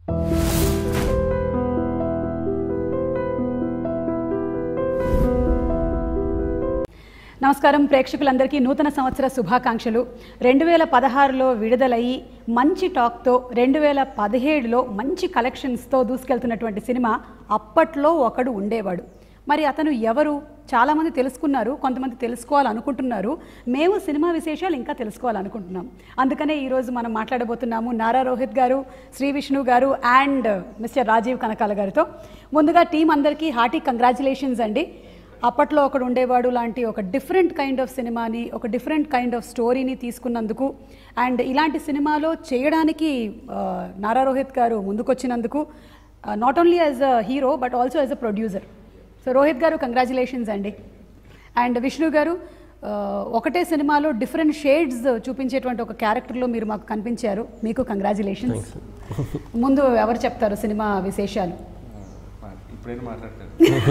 నమస్కారం ప్రేక్షకులందరికీ నూతన సంవత్సర శుభాకాంక్షలు రెండు వేల పదహారులో విడుదలయ్యి మంచి టాక్తో రెండు వేల పదిహేడులో మంచి కలెక్షన్స్తో దూసుకెళ్తున్నటువంటి సినిమా అప్పట్లో ఒకడు ఉండేవాడు మరి అతను ఎవరు చాలామంది తెలుసుకున్నారు కొంతమంది తెలుసుకోవాలనుకుంటున్నారు మేము సినిమా విశేషాలు ఇంకా తెలుసుకోవాలనుకుంటున్నాం అందుకనే ఈరోజు మనం మాట్లాడబోతున్నాము నారా రోహిత్ గారు శ్రీ విష్ణు గారు అండ్ మిస్టర్ రాజీవ్ కనకాల గారితో ముందుగా టీం అందరికీ హార్టీ కంగ్రాచులేషన్స్ అండి అప్పట్లో ఒకడు ఉండేవాడు లాంటి ఒక డిఫరెంట్ కైండ్ ఆఫ్ సినిమాని ఒక డిఫరెంట్ కైండ్ ఆఫ్ స్టోరీని తీసుకున్నందుకు అండ్ ఇలాంటి సినిమాలో చేయడానికి ఆ, నారా రోహిత్ గారు ముందుకొచ్చినందుకు not only as a hero but also as a producer so Rohit garu congratulations అండి అండ్ విష్ణు గారు ఆ, ఒకటే సినిమాలో డిఫరెంట్ షేడ్స్ చూపించేటువంటి ఒక క్యారెక్టర్లో మీరు మాకు కనిపించారు మీకు కంగ్రాచులేషన్స్ ముందు ఎవరు చెప్తారు సినిమా విశేషాలు ఇప్పుడైనా మాట్లాడతారు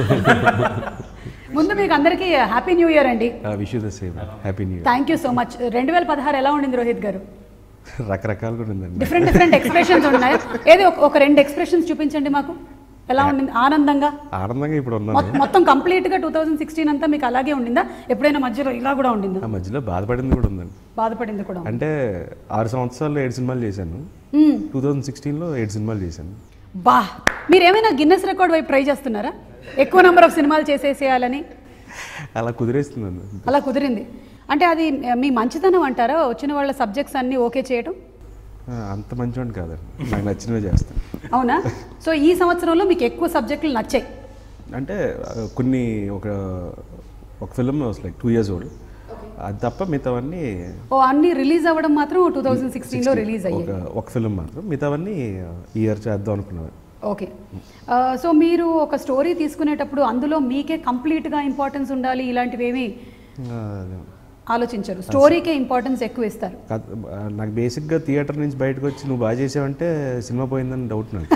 ముందు మీకు అందరికీ హ్యాపీ న్యూ ఇయర్ అండి wish the same happy new year thank you so much రెండు వేల పదహారు ఎలా ఉండింది రోహిత్ గారు రకరకాలుగా ఉందండి డిఫరెంట్ డిఫరెంట్ ఎక్స్ప్రెషన్స్ ఉన్నాయి ఏది ఒక- ఒక రెండు ఎక్స్ప్రెషన్స్ చూపించండి మాకు ఎలా ఉండింది ఆనందంగా ఆనందంగా ఇప్పుడు మొ- ఉన్నాను మొత్తం కంప్లీట్ గా టూ థౌజండ్ సిక్స్టీన్ అంతా మీకు అలాగే ఉండిందా ఎప్పుడైనా మధ్యలో ఇలా కూడా ఉండిందా ఆ మధ్యలో బాధపడింది కూడా ఉందండి బాధపడింది కూడా ఉంది. అంటే ఆరు సంవత్సరాలు ఏడు సినిమాలు చేశాను మ్మ్. టూ థౌజండ్ సిక్స్టీన్లో ఏడు సినిమాలు చేశాను బా మీరు ఏమైనా గిన్నెస్ రికార్డ్ వైపు ట్రై చేస్తున్నారా ఎక్కువ నెంబర్ ఆఫ్ సినిమాలు చేసేసేయాలని అలా కుదిరేస్తుందండి అలా కుదిరింది అంటే అది మీ మంచితనం అంటారా వచ్చిన వాళ్ళ సబ్జెక్ట్స్ అన్నీ ఓకే చేయడం ఆ, అంత మంచివాడిని కాదండి నాకు నచ్చినవే చేస్తాను అవునా సో ఈ సంవత్సరంలో మీకు ఎక్కువ సబ్జెక్టులు నచ్చాయి అంటే ఆ, కొన్ని ఒక ఒక film like two years old అది తప్ప మిగతావన్నీ ఓ అన్ని రిలీజ్ అవ్వడం మాత్రం టూ థౌజండ్ సిక్స్టీన్లో రిలీజ్ ఒక అయ్యాయి ఒక ఫిల్మ్ మాత్రం మిగతావన్నీ ఈ ఇయర్ చేద్దాం అనుకున్నాను ఓకే ఆ, సో మీరు ఒక స్టోరీ తీసుకునేటప్పుడు అందులో మీకే కంప్లీట్గా ఇంపార్టెన్స్ ఉండాలి ఇలాంటివి ఏమి ఆ, ఆలోచించరు స్టోరీకే ఇంపార్టెన్స్ ఎక్కువ ఇస్తారు కాదు, ఆ, నాకు బేసిక్గా థియేటర్ నుంచి బయటకు వచ్చి నువ్వు బాగా చేసావంటే సినిమా పోయిందని డౌట్ నాకు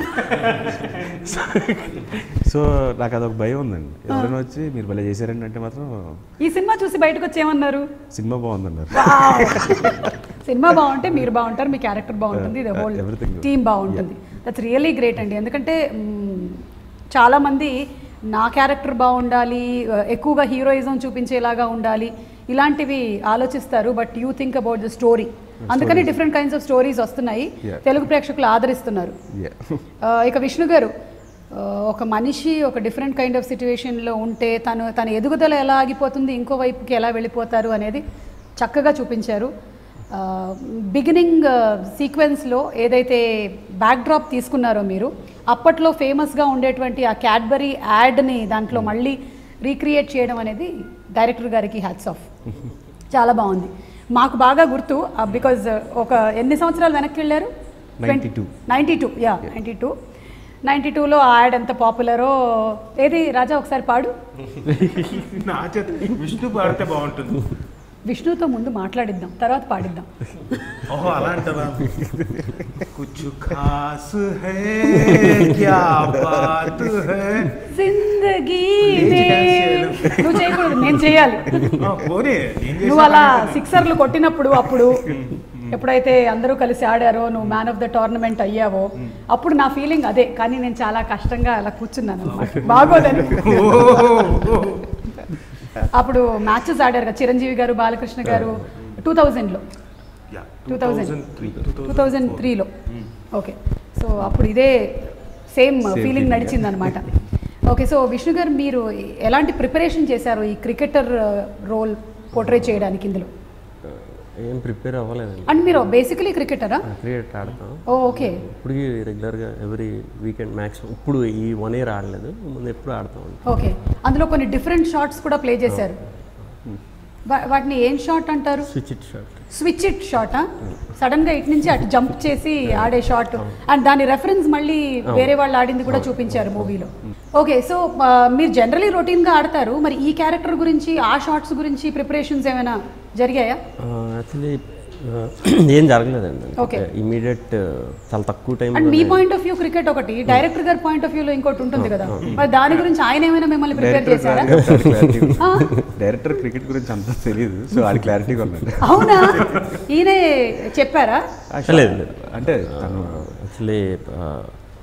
సో నాకు అదొక భయం ఉందండి ఎవరైనా వచ్చి మీరు భలే చేశారండి అంటే మాత్రం ఈ సినిమా చూసి బయటకు వచ్చేమన్నారు సినిమా బాగుందన్నారు సినిమా బాగుంటే మీరు బాగుంటారు మీ క్యారెక్టర్ బాగుంటుంది ఇది హోల్ Everything. టీమ్ బాగుంటుంది దట్స్ రియలీ గ్రేట్ అండి ఎందుకంటే మ్, చాలామంది నా క్యారెక్టర్ బాగుండాలి ఎక్కువగా హీరోయిజం చూపించేలాగా ఉండాలి ఇలాంటివి ఆలోచిస్తారు but you think about the story అందుకని డిఫరెంట్ కైండ్స్ ఆఫ్ స్టోరీస్ వస్తున్నాయి Yeah. తెలుగు ప్రేక్షకులు ఆదరిస్తున్నారు Yeah. ఆ, ఇక విష్ణు గారు ఆ, ఒక మనిషి ఒక డిఫరెంట్ కైండ్ ఆఫ్ సిచ్యువేషన్లో ఉంటే తను తన ఎదుగుదల ఎలా ఆగిపోతుంది ఇంకో వైపుకి ఎలా వెళ్ళిపోతారు అనేది చక్కగా చూపించారు బిగినింగ్ సీక్వెన్స్లో ఏదైతే బ్యాక్డ్రాప్ తీసుకున్నారో మీరు అప్పట్లో ఫేమస్గా ఉండేటువంటి ఆ క్యాడ్బరీ యాడ్ని దాంట్లో మళ్ళీ రీక్రియేట్ చేయడం అనేది డైరెక్టర్ గారికి హ్యాట్స్ ఆఫ్ చాలా బాగుంది మాకు బాగా గుర్తు బికాజ్ ఒక ఎన్ని సంవత్సరాలు వెనక్కి వెళ్ళారు 92. Ninety two yeah ninety two ninety టూలో ఆ యాడ్ ఎంత పాపులరో ఏది రాజా ఒకసారి పాడు నా చేత విష్ణు పాడితే బాగుంటుంది విష్ణుతో ముందు మాట్లాడిద్దాం తర్వాత పాడిద్దాం ఓహో అలా అంటారా కుछ खास है क्या बात है జిందగీ లేచి మే- dance చేయాలి. నువ్వు చేయకూడదు నేను చేయాలి ఆ, పోనీ ఏం నువ్వు అలా చేసావు సిక్సర్లు కొట్టినప్పుడు అప్పుడు ఎప్పుడైతే అందరూ కలిసి ఆడారో నువ్వు మ్యాన్ ఆఫ్ ద టోర్నమెంట్ అయ్యావో అప్పుడు నా ఫీలింగ్ అదే కానీ నేను చాలా కష్టంగా అలా కూర్చున్నాను అన్నమాట. బాగోదని అప్పుడు మ్యాచెస్ ఆడారు కదా చిరంజీవి గారు బాలకృష్ణ గారు టూ థౌజండ్లో టూ థౌజండ్ టూ థౌజండ్ త్రీలో ఓకే సో అప్పుడు ఇదే సేమ్ Same ఫీలింగ్ feeling, నడిచింది అనమాట ఓకే సో విష్ణు గారు మీరు ఎలాంటి ప్రిపరేషన్ చేశారు ఈ క్రికెటర్ రోల్ పోర్ట్రే చేయడానికి ఇందులో ఏం ప్రిపేర్ అవ్వలేదండి అండ్ మీరు బేసికలీ క్రికెటరా క్రికెట్ ఆడతాం ఓ ఓకే ఇప్పుడు రెగ్యులర్గా ఎవ్రీ వీకెండ్ మ్యాక్సిమం ఇప్పుడు ఈ వన్ ఇయర్ ఆడలేదు ముందు ఎప్పుడు ఆడతాం ఓకే అందులో కొన్ని డిఫరెంట్ షాట్స్ కూడా ప్లే చేశారు వా- వాటిని ఏం షాట్ అంటారు switch it shot switch it షాటా సడన్ గా ఇటు నుంచి అటు జంప్ చేసి ఆడే షాట్ అండ్ దాని రెఫరెన్స్ మళ్ళీ వేరే వాళ్ళు ఆడింది కూడా చూపించారు మూవీలో ఓకే సో మీరు జనరలీ రొటీన్ గా ఆడతారు మరి ఈ క్యారెక్టర్ గురించి ఆ షార్ట్స్ గురించి ప్రిపరేషన్స్ ఏమైనా జరిగాయా యాక్చువల్లీ ఏం జరగలేదండి Okay. ఇమీడియట్ చాలా తక్కువ టైం అండ్ మీ పాయింట్ ఆఫ్ వ్యూ క్రికెట్ ఒకటి డైరెక్టర్ గారి పాయింట్ ఆఫ్ వ్యూలో ఇంకోటి ఉంటుంది కదా మరి దాని గురించి ఆయన ఏమైనా మిమ్మల్ని ప్రిపేర్ చేశారా ఆ? డైరెక్టర్ క్రికెట్ గురించి అంత తెలియదు సో అది క్లారిటీగా ఉన్నాడు అవునా ఈయనే చెప్పారా లేదు లేదు అంటే తను యాక్చువల్లీ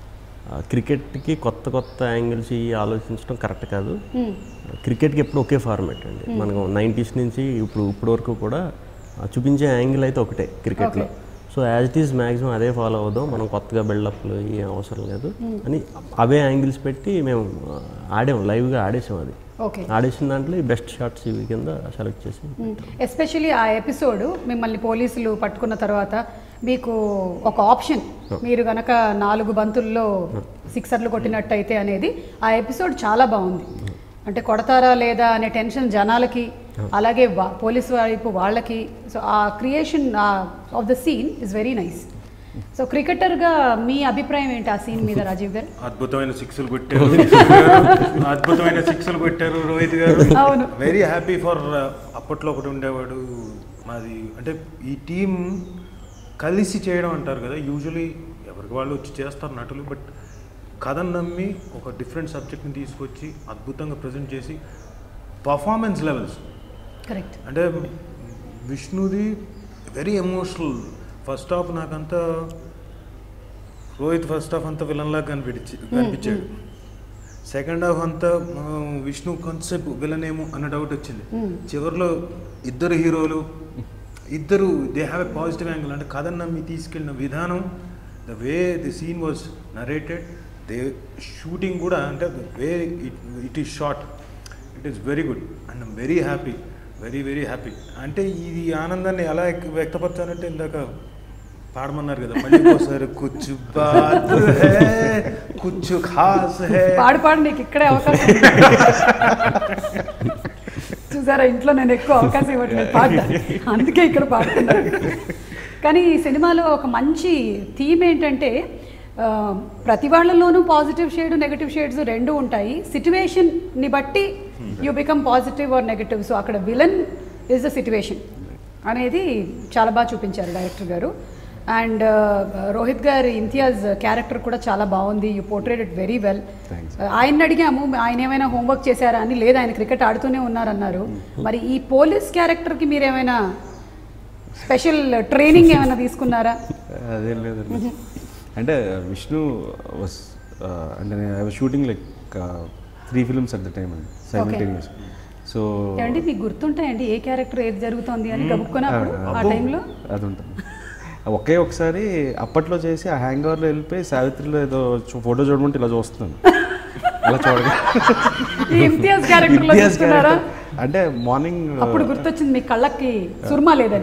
క్రికెట్కి కొత్త కొత్త యాంగిల్స్ ఇవి ఆలోచించడం కరెక్ట్ కాదు క్రికెట్కి ఎప్పుడు ఒకే ఫార్మాట్ అండి మనకు నైంటీస్ నుంచి ఇప్పుడు ఇప్పుడు వరకు కూడా ఆ, చూపించే యాంగిల్ అయితే ఒకటే క్రికెట్లో so as it is maximum అదే ఫాలో అవుదాం మనం కొత్తగా బిల్డప్లు ఏం అవసరం లేదు అని అవే యాంగిల్స్ పెట్టి మేము ఆ, ఆడాం లైవ్గా ఆడేసాం అది ఓకే ఆడేసిన దాంట్లో ఈ బెస్ట్ షార్ట్స్ ఇవి కింద సెలెక్ట్ చేసి ఎస్పెషలీ ఆ ఎపిసోడ్ మిమ్మల్ని పోలీసులు పట్టుకున్న తర్వాత మీకు ఒక ఆప్షన్ మీరు గనక నాలుగు బంతుల్లో సిక్సర్లు కొట్టినట్టయితే అనేది ఆ ఎపిసోడ్ చాలా బాగుంది అంటే కొడతారా లేదా అనే టెన్షన్ జనాలకి అలాగే వా- పోలీసు వైపు వాళ్ళకి సో ఆ creation of the scene is very nice so క్రికెటర్గా మీ అభిప్రాయం ఏంటి ఆ సీన్ మీద రాజీవ్ గారు అద్భుతమైన సిక్స్లు కొట్టారు అద్భుతమైన సిక్స్లు కొట్టారు రోహిత్ గారు అవును. వెరీ హ్యాపీ ఫర్ అప్పట్లో ఒకటి ఉండేవాడు మాది అంటే ఈ టీం కలిసి చేయడం అంటారు కదా యూజువలీ ఎవరికి వాళ్ళు వచ్చి చేస్తారు నటులు బట్ కథను నమ్మి ఒక డిఫరెంట్ సబ్జెక్ట్ని తీసుకొచ్చి అద్భుతంగా ప్రజెంట్ చేసి పర్ఫార్మెన్స్ లెవెల్స్ కరెక్ట్ అంటే విష్ణుది వెరీ ఎమోషనల్ ఫస్ట్ హాఫ్ నాకంతా రోహిత్ ఫస్ట్ హాఫ్ అంతా విలన్లా కనిపించి కనిపించాడు సెకండ్ హాఫ్ అంతా ఆ, విష్ణు కాన్సెప్ట్ విలన్ ఏమో అన్న డౌట్ వచ్చింది చివరిలో ఇద్దరు హీరోలు ఇద్దరు they have a positive angle అంటే కథను నమ్మి తీసుకెళ్ళిన విధానం the way the scene was narrated they shooting కూడా అంటే way it it is short it is very good and I'm very happy very very happy అంటే ఇది ఆనందాన్ని ఎలా ఎక్- వ్యక్తపరచాలంటే ఇందాక పాడమన్నారు కదా మళ్ళీ ఒకసారి కుచ్చు బాత్ హే కుచ్చు ఖాస్ హే పాడు పాడు నీకు ఇక్కడే అవకాశం ఉంది. చూసారా ఇంట్లో నేను ఎక్కువ అవకాశం ఇవ్వట్లేదు పాడతా అందుకే ఇక్కడ పాడుతున్నాను కానీ ఈ సినిమాలో ఒక మంచి థీమ్ ఏంటంటే ఆ, ప్రతి వాళ్ళలోనూ పాజిటివ్ షేడ్ నెగటివ్ షేడ్స్ రెండు ఉంటాయి సిచ్యువేషన్ని బట్టి you become positive or negative so అక్కడ విలన్ ఇస్ ద సిచ్యువేషన్ అనేది చాలా బాగా చూపించారు డైరెక్టర్ గారు అండ్ రోహిత్ గారి ఇంతియాజ్ క్యారెక్టర్ కూడా చాలా బాగుంది you portrayed it very well Thanks. ఆయన అడిగాము ఆయన ఏమైనా హోంవర్క్ చేశారా అని లేదు ఆయన క్రికెట్ ఆడుతూనే ఉన్నారన్నారు మరి ఈ పోలీస్ క్యారెక్టర్కి మీరు ఏమైనా స్పెషల్ ట్రైనింగ్ ఏమైనా తీసుకున్నారా అదేం లేదండి అంటే విష్ణు వాస్ అంటే I was shooting like three films at the time అండి సైమల్టేనియస్ సో ఏమండి మీకు గుర్తుంటాయండి ఏ క్యారెక్టర్ ఏది జరుగుతోంది అని గబుక్కున్నప్పుడు ఆ టైంలో అది ఉంటుంది ఒకే ఒకసారి అప్పట్లో చేసి ఆ హ్యాంగ్ ఓవర్లో వెళ్ళిపోయి సావిత్రిలో ఏదో ఫోటో చూడమంటే ఇలా చూస్తున్నాను అలా చూడగా ఈ ఇమ్తియాజ్ క్యారెక్టర్లో ఇంతియాజ్ చూస్తున్నారా character. అంటే మార్నింగ్ అప్పుడు గుర్తొచ్చింది మీ కళ్ళకి సుర్మా లేదని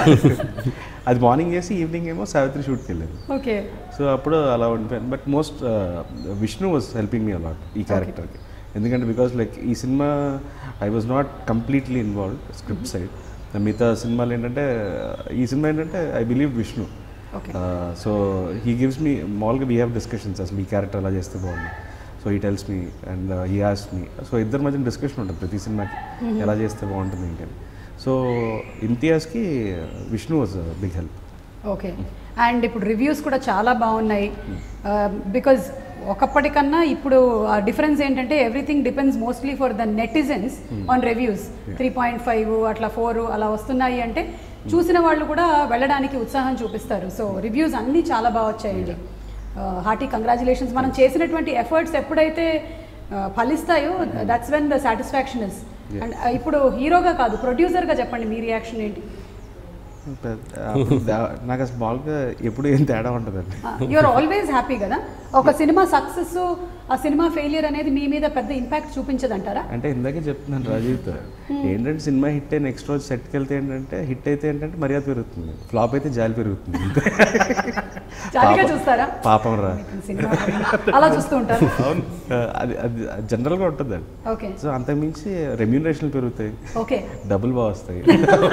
అది మార్నింగ్ చేసి ఈవినింగ్ ఏమో సావిత్రి షూట్కి వెళ్ళాను ఓకే సో అప్పుడు అలా ఉండిపోయాను but most Vishnu was helping me a lot ఈ క్యారెక్టర్కి ఎందుకంటే బికాస్ లైక్ ఈ cinema I was not completely involve script side మిగతా సినిమాలు ఏంటంటే ఈ సినిమా ఏంటంటే I believe Vishnu okay so he gives me మామూలుగా వీ హ్యావ్ డిస్కషన్స్ అసలు మీ క్యారెక్టర్ అలా చేస్తే బాగుంది so he tells me and he has me so ఇద్దరి మధ్య డిస్కషన్ ఉంటుంది ప్రతి సినిమాకి ఎలా చేస్తే బాగుంటుంది ఏంటని సో ఇమ్తియాజ్కి Vishnu was big help okay and ఇప్పుడు రివ్యూస్ కూడా చాలా బాగున్నాయి బికాజ్ ఒకప్పటికన్నా ఇప్పుడు ఆ డిఫరెన్స్ ఏంటంటే everything depends mostly for the netizens on reviews three point five అట్లా ఫోర్ అలా వస్తున్నాయి అంటే చూసిన వాళ్ళు కూడా వెళ్ళడానికి ఉత్సాహం చూపిస్తారు సో రివ్యూస్ అన్నీ చాలా బాగా వచ్చాయండి హార్టీ కంగ్రాచులేషన్స్ మనం చేసినటువంటి ఎఫర్ట్స్ ఎప్పుడైతే uh, ఫలిస్తాయో that's when the satisfaction is and ఇప్పుడు హీరోగా కాదు ప్రొడ్యూసర్గా చెప్పండి మీ రియాక్షన్ ఏంటి అప్పుడు దా- నాకు అసలు మామూలుగా ఎప్పుడు ఏం తేడా ఉంటుందండి యూఆర్ ఆల్వేస్ హ్యాపీ కదా ఒక సినిమా సక్సెస్ ఆ సినిమా ఫెయిలియర్ అనేది మీ మీద పెద్ద ఇంపాక్ట్ చూపించదంటారా అంటే ఇందాకే చెప్తున్నాను రాజీవ్తో ఏంటంటే సినిమా హిట్ అయి నెక్స్ట్ రోజు సెట్కి వెళ్తే ఏంటంటే హిట్ అయితే ఏంటంటే మర్యాద పెరుగుతుంది ఫ్లాప్ అయితే జాలి పెరుగుతుంది జాలిగా పాపం- చూస్తారా పాపం రా సినిమా అలా చూస్తూ ఉంటారు అది అది జనరల్గా ఉంటుంది అది ఓకే సో అంతకుమించి రెమ్యూనరేషన్లు పెరుగుతాయి ఓకే డబ్బులు బాగా వస్తాయి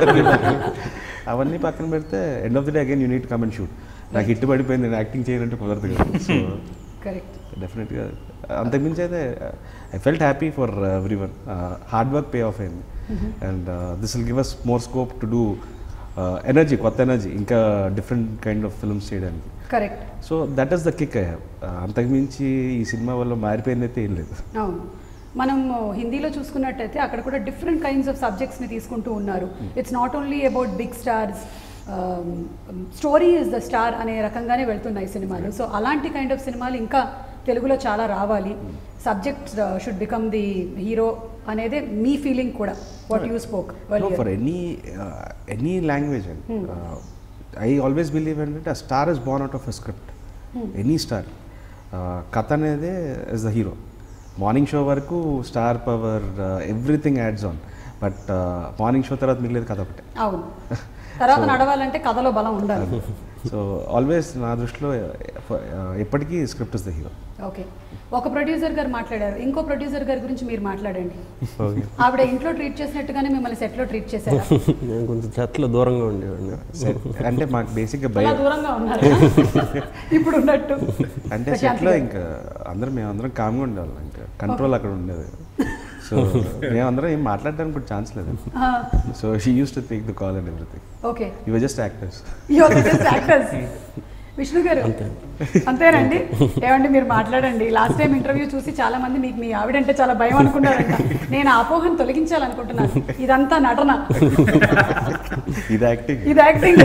అవన్నీ పక్కన పెడితే end of the day again unit come and shoot నాకు హిట్ పడిపోయింది నేను యాక్టింగ్ చేయాలంటే కుదరదు కదా సో కరెక్ట్ డెఫినెట్గా అంతకుమించి అయితే I felt happy for everyone hard work pay off అయింది and this will give us more scope to do energy కొత్త ఎనర్జీ ఇంకా డిఫరెంట్ కైండ్ ఆఫ్ ఫిల్మ్స్ చేయడానికి correct so that is the kick I have అంతకుమించి ఈ cinema వల్ల మారిపోయింది అయితే ఏం లేదు అవును మనం హిందీలో చూసుకున్నట్టయితే అక్కడ కూడా డిఫరెంట్ కైండ్స్ ఆఫ్ సబ్జెక్ట్స్ని తీసుకుంటూ ఉన్నారు it's not only about big stars story is the star అనే రకంగానే వెళ్తున్నాయి సినిమాలు సో అలాంటి కైండ్ ఆఫ్ సినిమాలు ఇంకా తెలుగులో చాలా రావాలి subject should become the hero అనేది మీ ఫీలింగ్ కూడా what you spoke No, for any uh, any language, and, uh, I always believe in it. A star is born out of a script. Any star. Uh, కథ అనేదే is the hero morning show వరకు star power everything adds on but morning show తర్వాత మిగిలేదు కథ ఒకటే అవును తర్వాత నడవాలంటే కథలో బలం ఉండాలి సో ఆల్వేస్ నా దృష్టిలో uh, ఎప్పటికీ script is the hero okay ఒక ప్రొడ్యూసర్ గారు మాట్లాడారు ఇంకో ప్రొడ్యూసర్ గారి గురించి మీరు మాట్లాడండి ఓకే ఆవిడ ఇంట్లో ట్రీట్ చేసినట్టుగానే మిమ్మల్ని సెట్లో ట్రీట్ చేశారు నేను కొంచెం చెట్లు దూరంగా ఉండేవాడిని అంటే మాకు బేసిక్గా చాలా భయం దూరంగా ఉన్నారు ఇప్పుడు ఉన్నట్టు అంటే ప్రశాంత్ సెట్లో గారు. ఇంకా అందరం మేమందరం కామ్గా ఉండేవాళ్ళం ఇంకా కంట్రోల్ అక్కడ ఉండేది సో మేమందరం ఏం మాట్లాడడానికి కూడా ఛాన్స్ లేదు ఆ, so she use to take the call and everything okay ఇవి just actors actors Vishnu garu అంతేనండి ఏమండి మీరు మాట్లాడండి లాస్ట్ టైం ఇంటర్వ్యూ చూసి చాలా మంది మీకు మీ ఆవిడంటే చాలా భయం అనుకున్నారంట నేను ఆ అపోహను తొలగించాలనుకుంటున్నాను ఇదంతా నటన ఇది యాక్టింగ్ ఇది యాక్టింగ్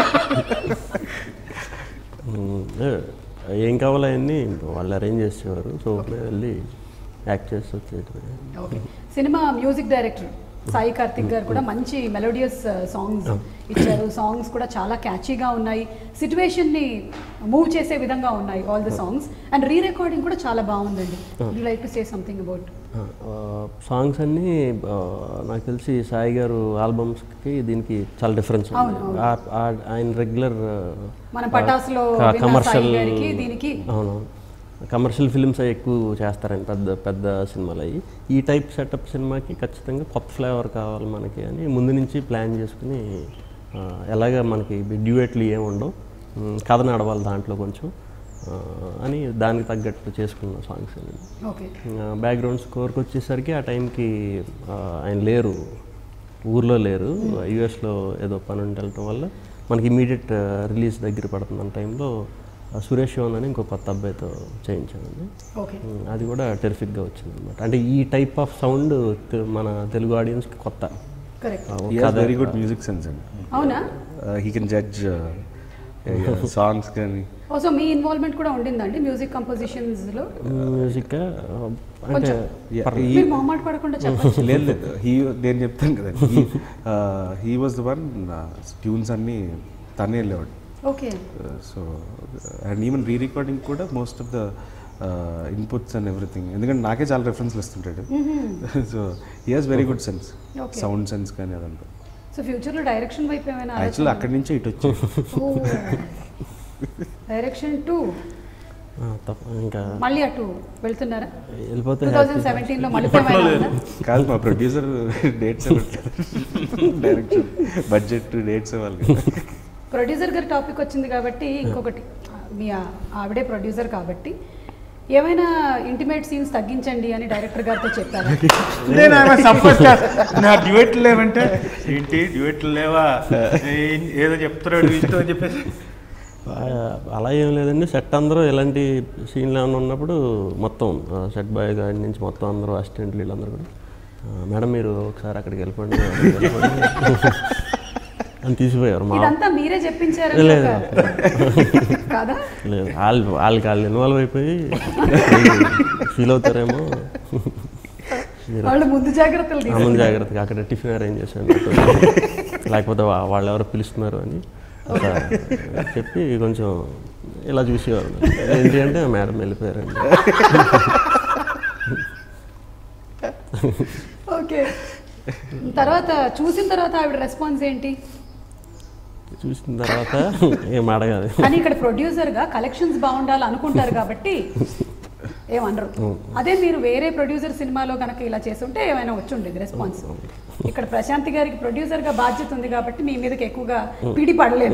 ఉమ్, ఏ, ఏం కావాలో అవన్నీ వాళ్ళు అరేంజ్ చేసేవారు సో మేము వెళ్ళి యాక్ట్ చేసి వచ్చేది okay cinema music director Sai Karthik garu కూడా మంచి మెలోడియస్ సాంగ్స్ ఇచ్చారు సాంగ్స్ కూడా చాలా క్యాచీగా ఉన్నాయి సిచ్యువేషన్ని మూవ్ చేసే విధంగా ఉన్నాయి all the songs and rerecording కూడా చాలా బాగుందండి you like to say something about songs అన్నీ ఆ, నాకు తెలిసి సాయి గారు ఆల్బమ్స్కి దీనికి చాలా డిఫరెన్స్ ఉంది అవును, అవును. ఆ- ఆ- ఆయన రెగ్యులర్ మన పటాసులో విన్న కమర్షియల్ సాయి గారికి దీనికి అవును కమర్షియల్ ఫిల్మ్స్ అవి ఎక్కువ చేస్తారండి పెద్ద పెద్ద సినిమాలు అవి ఈ టైప్ సెటప్ సినిమాకి ఖచ్చితంగా కొత్త ఫ్లేవర్ కావాలి మనకి అని ముందు నుంచి ప్లాన్ చేసుకుని ఆ, ఎలాగ మనకి డ్యూయెట్లు ఏమి ఉండవు ఉమ్, కథ నడవాలి దాంట్లో కొంచెం ఆ, అని దానికి తగ్గట్టు చేసుకున్న సాంగ్స్ అండి ఓకే బ్యాక్గ్రౌండ్ స్కోర్కి వచ్చేసరికి ఆ టైంకి ఆ, ఆయన లేరు ఊర్లో లేరు యుఎస్లో ఏదో పని ఉండి వెళ్ళటం వల్ల మనకి ఇమీడియట్ రిలీజ్ దగ్గర పడుతున్న టైంలో ఆ, సురేష్ శివన్ అని ఇంకో కొత్త అబ్బాయితో చేయించామండి ఓకే ఉమ్, అది కూడా టెరిఫిక్గా వచ్చింది అనమాట అంటే ఈ టైప్ ఆఫ్ సౌండ్ మన తెలుగు ఆడియన్స్కి కొత్త కరెక్ట్ ఆ, ఒక he has very good music sense అండి అవునా హీ కెన్ జడ్జ్ సాంగ్స్ కానీ ఓ సో మీ ఇన్వాల్వ్మెంట్ కూడా ఉండిందండి మ్యూజిక్ కంపోజిషన్స్ లో మ్యూజిక్ అంటే కొంచెం. Yeah, he- మీరు మొహమాట పడకుండా చెప్పచ్చు లేదు లేదు హీ నేను చెప్తాను కదండి he was the one tunes అన్నీ తనే వెళ్ళేవాడు okay so and even rerecording కూడా most of the inputs and everything ఎందుకంటే నాకే చాలా రెఫరెన్స్లు ఇస్తుంటాడు so he has very good sense Okay. Sound sense కానీ అదంతా సో ఫ్యూచర్ లో డైరెక్షన్ వైపు ఏమైనా యాక్చువల్లీ అక్కడి నుంచే ఇటు వచ్చి డైరెక్షన్ టూ ఆ, తప్ప ఇంకా మళ్ళీ అటు వెళ్తున్నారా వెళ్ళిపోతే టూ థౌజండ్ సెవెంటీన్ లో మళ్ళీ ఏమైనా ఉందా? కాదు మా producer dates direction budget dates ఇవ్వాలి ప్రొడ్యూసర్ గారి టాపిక్ వచ్చింది కాబట్టి ఇంకొకటి మీ ఆ- ఆవిడే ప్రొడ్యూసర్ కాబట్టి ఏమైనా ఇంటిమేట్ సీన్స్ తగ్గించండి అని డైరెక్టర్ గారితో చెప్పారు నేను ఆమె సపోజ్ నా డ్యూయెట్లు లేవంటే ఏంటి డ్యూయెట్లు లేవా ఏం- ఏదో చెప్తున్నాడు ఇష్టం అని చెప్పేసి ఆ, అలా ఏం లేదండి సెట్ అందరూ ఇలాంటి సీన్లు ఏమైనా ఉన్నప్పుడు మొత్తం సెట్ బాయ్ గాడి నుంచి మొత్తం అందరూ అసిస్టెంట్లు వీళ్ళందరూ కూడా ఆ, మేడం మీరు ఒకసారి అక్కడికి వెళ్ళిపోండి అక్కడికి వెళ్ళిపోండి అని తీసిపోయారు మా ఇదంతా మీరే చెప్పించారని లేదు. ఒక- కాదా లేదు వాళ్ళు వాళ్ళకి వాళ్ళు ఇన్వాల్వ్ అయిపోయి ఫీల్ అవుతారేమో మీరు వాళ్ళు ముందు జాగ్రత్తలు ఆ తీసుకు ముందు జాగ్రత్తగా అక్కడ టిఫిన్ అరేంజ్ చేశాను లేకపోతే వా- వాళ్ళు ఎవరో పిలుస్తున్నారు అని ఒక చెప్పి కొంచెం ఇలా చూసేవారు ఏంటి అంటే మేడం వెళ్ళిపోయారండి ఓకే తర్వాత చూసిన తర్వాత ఆవిడ రెస్పాన్స్ ఏంటి చూసిన తర్వాత ఏం అడగాలి కానీ ఇక్కడ ప్రొడ్యూసర్ గా కలెక్షన్స్ బాగుండాలి అనుకుంటారు కాబట్టి ఏమనరు అదే మీరు వేరే ప్రొడ్యూసర్ సినిమాలో కనుక ఇలా చేస్తుంటే ఏమైనా వచ్చి ఉండేది రెస్పాన్స్ ఇక్కడ ప్రశాంత్ గారికి ప్రొడ్యూసర్ గా బాధ్యత ఉంది కాబట్టి మీ మీదకి ఎక్కువగా పిడి పడలేదు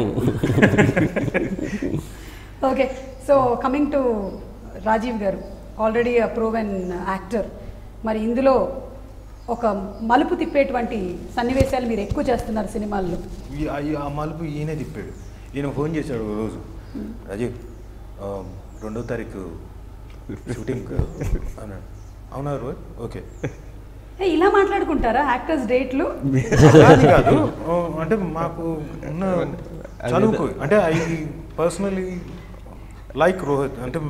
okay so coming to Rajeev garu already proven actor మరి ఇందులో ఒక మలుపు తిప్పేటువంటి సన్నివేశాలు మీరు ఎక్కువ చేస్తున్నారు సినిమాల్లో ఈ- ఆ- ఈ- ఆ మలుపు ఈయనే తిప్పాడు ఈయన ఫోన్ చేశాడు ఒక రోజు రాజీవ్ ఆ, రెండో తారీఖు షూటింగ్ అన్నాడు అవునా రోజ్ ఓకే ఏ, ఇలా మాట్లాడుకుంటారా యాక్టర్స్ డేట్లు అది కాదు ఆ, అంటే మాకు ఉన్న చదువుకు అంటే ఐ పర్సనలీ లైక్ రోహిత్ అంటే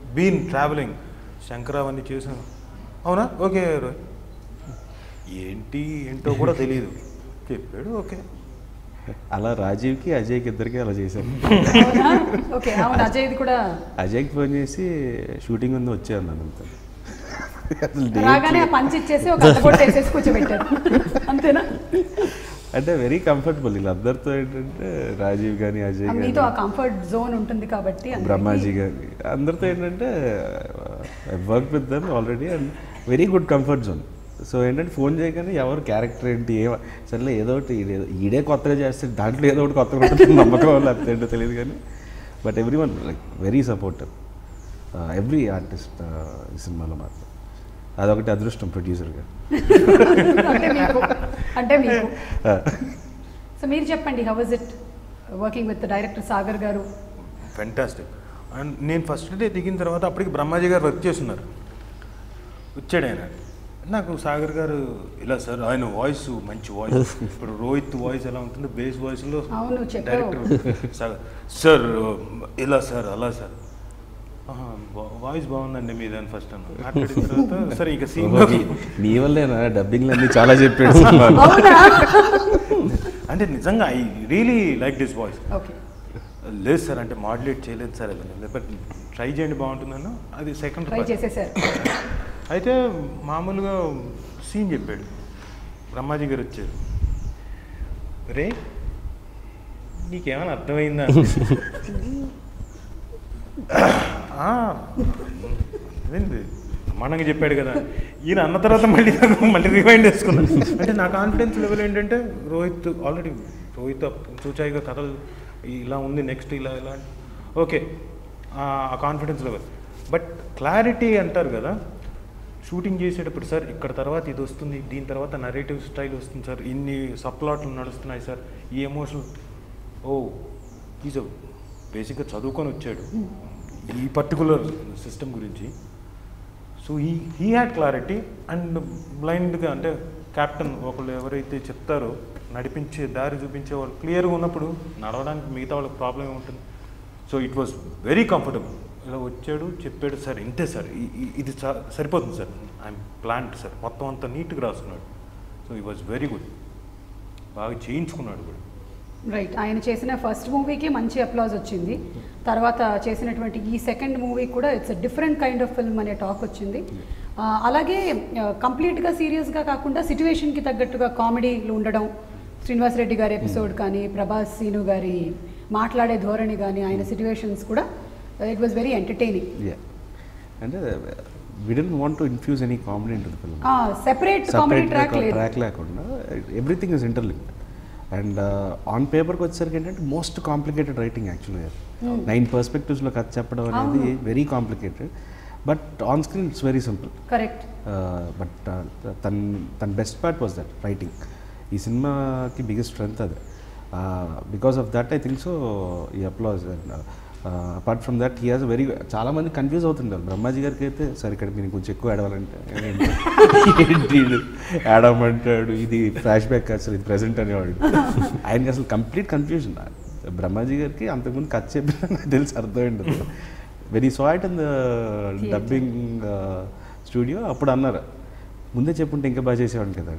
బీన్ ట్రావెలింగ్ శంకర్ అవన్నీ చేసాను అవునా ఓకే రోయ్ ఏంటి ఏంటో కూడా తెలియదు చెప్పాడు ఓకే అలా రాజీవ్కి అజయ్కి ఇద్దరికి అలా చేశాను అవునా ఓకే అవును అజయ్ ఇది కూడా అజయ్కి ఫోన్ చేసి షూటింగ్ ఉంది వచ్చే అన్నాను అంత అసలు date రాగానే ఆ పంచి ఇచ్చేసి ఒక అద్దగొట్టు వేసేసి కూర్చోబెట్టారు అంతేనా అంటే వెరీ కంఫర్టబుల్ వీళ్ళందరితో ఏంటంటే రాజీవ్ కానీ అజయ్ ఆ మీతో ఆ కానీ కంఫర్ట్ జోన్ ఉంటుంది కాబట్టి అందరికీ- బ్రహ్మాజీ గారి అందరితో ఏంటంటే work with them already and very good comfort zone so ఏంటంటే ఫోన్ చేయగానే ఎవరు క్యారెక్టర్ ఏంటి ఏ సర్లే ఏదో ఒకటి ఈడే- ఈడే కొత్తగా చేస్తే దాంట్లో ఏదో ఒకటి కొత్తగా ఉంటుంది నమ్మకం లేకపోతే ఏంటో తెలియదు కానీ but every everyone like very supportive every artist ఈ సినిమాలో మాత్రం అదొకటి అదృష్టం ప్రొడ్యూసర్గా అంటే మీకు అంటే మీకు సో మీరు చెప్పండి how is it working with director Sagar garu fantastic and నేను ఫస్ట్ డే దిగిన తర్వాత అప్పటికి బ్రహ్మాజీ గారు వర్క్ చేస్తున్నారు వచ్చాడు ఆయన నాకు సాగర్ గారు ఇలా సార్ ఆయన వాయిస్ మంచి వాయిస్ ఇప్పుడు రోహిత్ వాయిస్ ఎలా ఉంటుంది బేస్ వాయిస్లో అవును, చెప్పావు. డైరెక్టర్ సాగర్ సార్ ఇలా సార్ అలా సార్ వాయిస్ బాగుందండి మీదని ఫస్ట్ అన్న మాట్లాడిన తర్వాత సరే ఇక సీన్లోకి నీ వల్లేనా డబ్బింగ్లు అన్నీ చాలా చెప్పాడు సినిమాలో అవునా అంటే నిజంగా I really like this voice okay లేదు సార్ అంటే మాడ్యులేట్ చేయలేదు సార్ అది బట్ ట్రై చేయండి బాగుంటుందన్న అది సెకండ్ ట్రై చేసేసారు అయితే మామూలుగా సీన్ చెప్పాడు బ్రహ్మాజీ గారు వచ్చారు రే నీకేమైనా అర్థమైందా "ఆ, అదేంటి బ్రహ్మాండంగా చెప్పాడు కదా ఈయన అన్న తర్వాత మళ్ళీ నాకు మళ్ళీ రిమైండ్ చేసుకున్నాను అంటే నా కాన్ఫిడెన్స్ లెవెల్ ఏంటంటే రోహిత్ ఆల్రెడీ రోహిత్ చూచాయిగా కథలు ఇలా ఉంది నెక్స్ట్ ఇలా ఇలా ఓకే ఆ కాన్ఫిడెన్స్ లెవెల్ బట్ క్లారిటీ అంటారు కదా షూటింగ్ చేసేటప్పుడు సార్ ఇక్కడ తర్వాత ఇది వస్తుంది దీని తర్వాత నరేటివ్ స్టైల్ వస్తుంది సార్ ఇన్ని సప్లాట్లు నడుస్తున్నాయి సార్ ఈ ఎమోషనల్ ఓ ఈజ్ బేసిక్గా చదువుకొని వచ్చాడు ఈ పర్టికులర్ సిస్టమ్ గురించి సో ఈ హీ హ్యాడ్ క్లారిటీ అండ్ బ్లైండ్గా అంటే క్యాప్టెన్ ఒకళ్ళు ఎవరైతే చెప్తారో నడిపించే దారి చూపించే వాళ్ళు క్లియర్గా ఉన్నప్పుడు నడవడానికి మిగతా వాళ్ళకి ప్రాబ్లం ఉంటుంది so it was very comfortable ఇలా వచ్చాడు చెప్పాడు సార్ ఇంతే సార్ ఈ- ఈ- ఇది చా- సరిపోతుంది సార్ ఐఎమ్ ప్లాంట్ సార్ మొత్తం అంతా నీట్గా రాసుకున్నాడు సో ఈ వాజ్ వెరీ గుడ్ బాగా చేయించుకున్నాడు కూడా రైట్ ఆయన చేసిన ఫస్ట్ మూవీకి మంచి అప్లాజ్ వచ్చింది తర్వాత చేసినటువంటి ఈ సెకండ్ మూవీ కూడా it's different kind of film అనే టాక్ వచ్చింది ఆ, అలాగే కంప్లీట్గా సీరియస్గా కాకుండా సిచ్యువేషన్కి తగ్గట్టుగా కామెడీలు ఉండడం శ్రీనివాస్ రెడ్డి గారి ఎపిసోడ్ కానీ ప్రభాస్ సీను గారి మాట్లాడే ధోరణి కానీ ఆయన సిచ్యువేషన్స్ కూడా it was very entertaining Yeah. అంటే we didn't want to infuse any comedy into the film separate comedy track లేదు ట్రాక్ లేకుండా everything is interlinked and on పేపర్కి వచ్చేసరికి ఏంటంటే మోస్ట్ కాంప్లికేటెడ్ రైటింగ్ యాక్చువల్గా నైన్ పర్స్పెక్టివ్స్లో కథ చెప్పడం అనేది అవును. Very complicated but on screen it's very simple correct but తన తన best part was that writing ఈ సినిమాకి బిగ్గెస్ట్ స్ట్రెంగ్త్ అది because of that I think so ఈ applause apart from that he has very చాలామంది కన్ఫ్యూజ్ అవుతుంటారు బ్రహ్మాజీ గారికి అయితే సరే ఇక్కడ మీరు కొంచెం ఎక్కువ ఆడవాలంటే ఏంటి ఏంటి వీడు ఆడమంటాడు ఇది ఫ్లాష్ బ్యాక్ అసలు ఇది ప్రెసెంట్ అనేవాడు ఆయనకి అసలు కంప్లీట్ కన్ఫ్యూజన్ బ్రహ్మాజీ గారికి అంతకుముందు కథ చెప్పిన నాకు తెలిసి అర్థమైంది very so it in the dubbing studio అప్పుడు అన్నారు ముందే చెప్పుంటే ఇంకా బాగా చేసేవాడిని కదా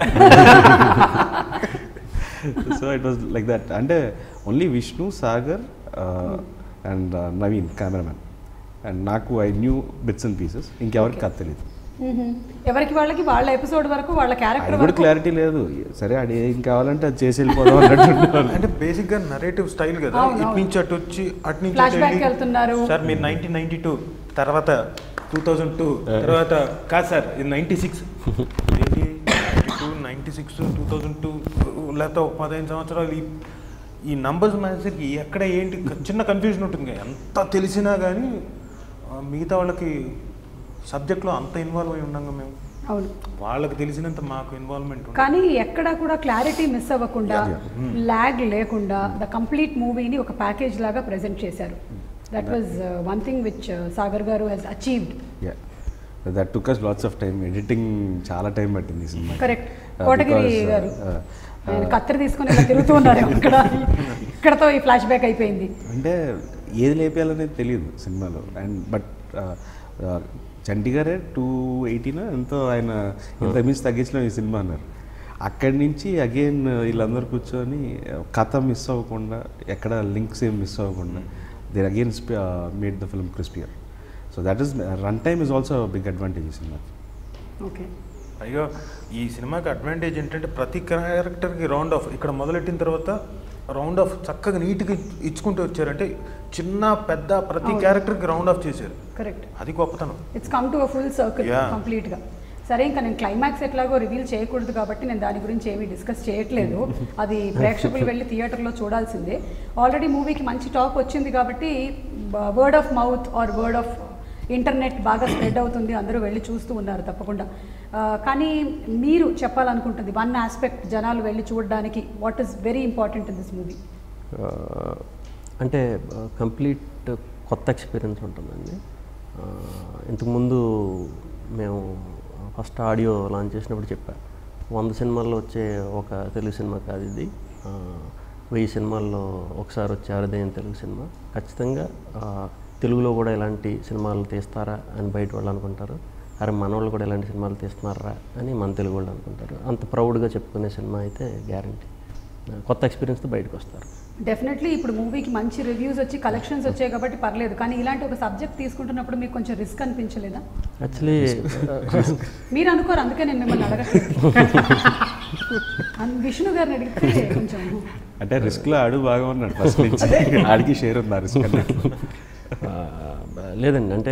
so it was like that అంటే only Vishnu Sagar and Naveen cameraman and నాకు I knew bits and pieces ఇంకెవరికి కథ తెలియదు ఎవరికి వాళ్ళకి వాళ్ళ ఎపిసోడ్ వరకు వాళ్ళ క్యారెక్టర్ అది కూడా వరకు క్లారిటీ లేదు సరే అది ఏం కావాలంటే అది చేసి వెళ్ళిపోదాం అన్నట్టు ఉండేవాళ్ళు. అంటే బేసిక్ గా నరేటివ్ స్టైల్ కదా అవును, ఇటు అవును. నుంచి అటు వచ్చి అటు నుంచి Flashback అటు వెళ్ళి, వెళ్తున్నారు. సార్ మీరు నైన్టీన్ నైన్టీ టూ తర్వాత టూ థౌజండ్ టూ తర్వాత కాదు సార్ ఇది నైన్టీ సిక్స్ ఏంటి ninety two ninety six two thousand two లేకపోతే ఒక పదిహేను సంవత్సరాలు ఈ ఈ నంబర్స్ మనసరికి ఎక్కడ ఏంటి చిన్న కన్ఫ్యూజన్ ఉంటుంది ఎంత తెలిసినా కానీ ఆ, మిగతా వాళ్ళకి సబ్జెక్ట్లో అంత ఇన్వాల్వ్ అయి ఉన్నాం మేము అవును వాళ్ళకి తెలిసినంత మాకు ఇన్వాల్వ్మెంట్ ఉంది కానీ ఎక్కడా కూడా క్లారిటీ మిస్ అవ్వకుండా ల్యాగ్ లేకుండా ద కంప్లీట్ మూవీని ఒక ప్యాకేజ్ లాగా ప్రజెంట్ చేశారు that was one thing which Sagar garu he's achieved yeah that took us lots of time editing చాలా టైం పట్టింది ఈ సినిమా కరెక్ట్ కోటగిరి గారు ఆయన కత్తెర తీసుకొని ఇలా తిరుగుతూ ఉన్నారు ఇక్కడ ఇక్కడతో ఈ ఫ్లాష్ బ్యాక్ అయిపోయింది అంటే ఏది లేపేయాలనేది తెలియదు సినిమాలో అండ్ బట్ చంటి గారే టూ ఎయిటీన్ ఎంతో ఆయన ఇంత మించి తగ్గించడం ఈ సినిమా అన్నారు అక్కడి నుంచి అగైన్ వీళ్ళందరూ కూర్చొని కథ మిస్ అవ్వకుండా ఎక్కడ లింక్స్ ఏం మిస్ అవ్వకుండా they again made the film crispier so that is run time is also big advantage ఈ సినిమాకి ఓకే పైగా ఈ సినిమాకి అడ్వాంటేజ్ ఏంటంటే ప్రతి క్యారెక్టర్కి రౌండ్ ఆఫ్ ఇక్కడ మొదలెట్టిన తర్వాత రౌండ్ ఆఫ్ చక్కగా నీట్గా ఇచ్చుకుంటూ వచ్చారంటే చిన్న పెద్ద ప్రతి క్యారెక్టర్కి రౌండ్ ఆఫ్ చేశారు కరెక్ట్ అది గొప్పతనం it's come to a full circle Yeah. కంప్లీట్గా సరే ఇంకా నేను క్లైమాక్స్ ఎట్లాగో రివీల్ చేయకూడదు కాబట్టి నేను దాని గురించి ఏమీ డిస్కస్ చేయట్లేదు అది ప్రేక్షకులు వెళ్ళి థియేటర్లో చూడాల్సిందే ఆల్రెడీ మూవీకి మంచి టాక్ వచ్చింది కాబట్టి word of mouth or word of internet బాగా స్ప్రెడ్ అవుతుంది అందరూ వెళ్ళి చూస్తూ ఉన్నారు తప్పకుండా ఆ, కానీ మీరు చెప్పాలనుకుంటుంది వన్ ఆస్పెక్ట్ జనాలు వెళ్ళి చూడడానికి what is very important in this movie ఆ, అంటే కంప్లీట్ కొత్త ఎక్స్పీరియన్స్ ఉంటుందండి ఆ, ఇంతకుముందు మేము ఫస్ట్ ఆడియో లాంచ్ చేసినప్పుడు చెప్పా వంద సినిమాల్లో వచ్చే ఒక తెలుగు సినిమా కాదు ఇది ఆ, వెయ్యి సినిమాల్లో ఒకసారి వచ్చే అరుదైన తెలుగు సినిమా ఖచ్చితంగా ఆ, తెలుగులో కూడా ఇలాంటి సినిమాలు తీస్తారా అని బయట వాళ్ళు అనుకుంటారు అరే మన వాళ్ళు కూడా ఇలాంటి సినిమాలు తీస్తున్నారా అని మన తెలుగు వాళ్ళు అనుకుంటారు అంత ప్రౌడ్గా చెప్పుకునే సినిమా అయితే గ్యారంటీ కొత్త ఎక్స్పీరియన్స్తో బయటకు వస్తారు డెఫినెట్లీ ఇప్పుడు మూవీకి మంచి రివ్యూస్ వచ్చి కలెక్షన్స్ వచ్చాయి కాబట్టి పర్లేదు కానీ ఇలాంటి ఒక సబ్జెక్ట్ తీసుకుంటున్నప్పుడు మీకు కొంచెం రిస్క్ అనిపించలేదా యాక్చువల్లీ మీరు అనుకోరు అందుకే నేను మిమ్మల్ని అడగట్లేదు అన్- విష్ణు గారిని అడిగితే కొంచెం అంటే రిస్క్లో ఆడు బాగా ఉన్నాడు ఫస్ట్ నుంచి ఆడికి షేర్ ఉంది ఆ రిస్క్ అన్నట్టు లేదండి అంటే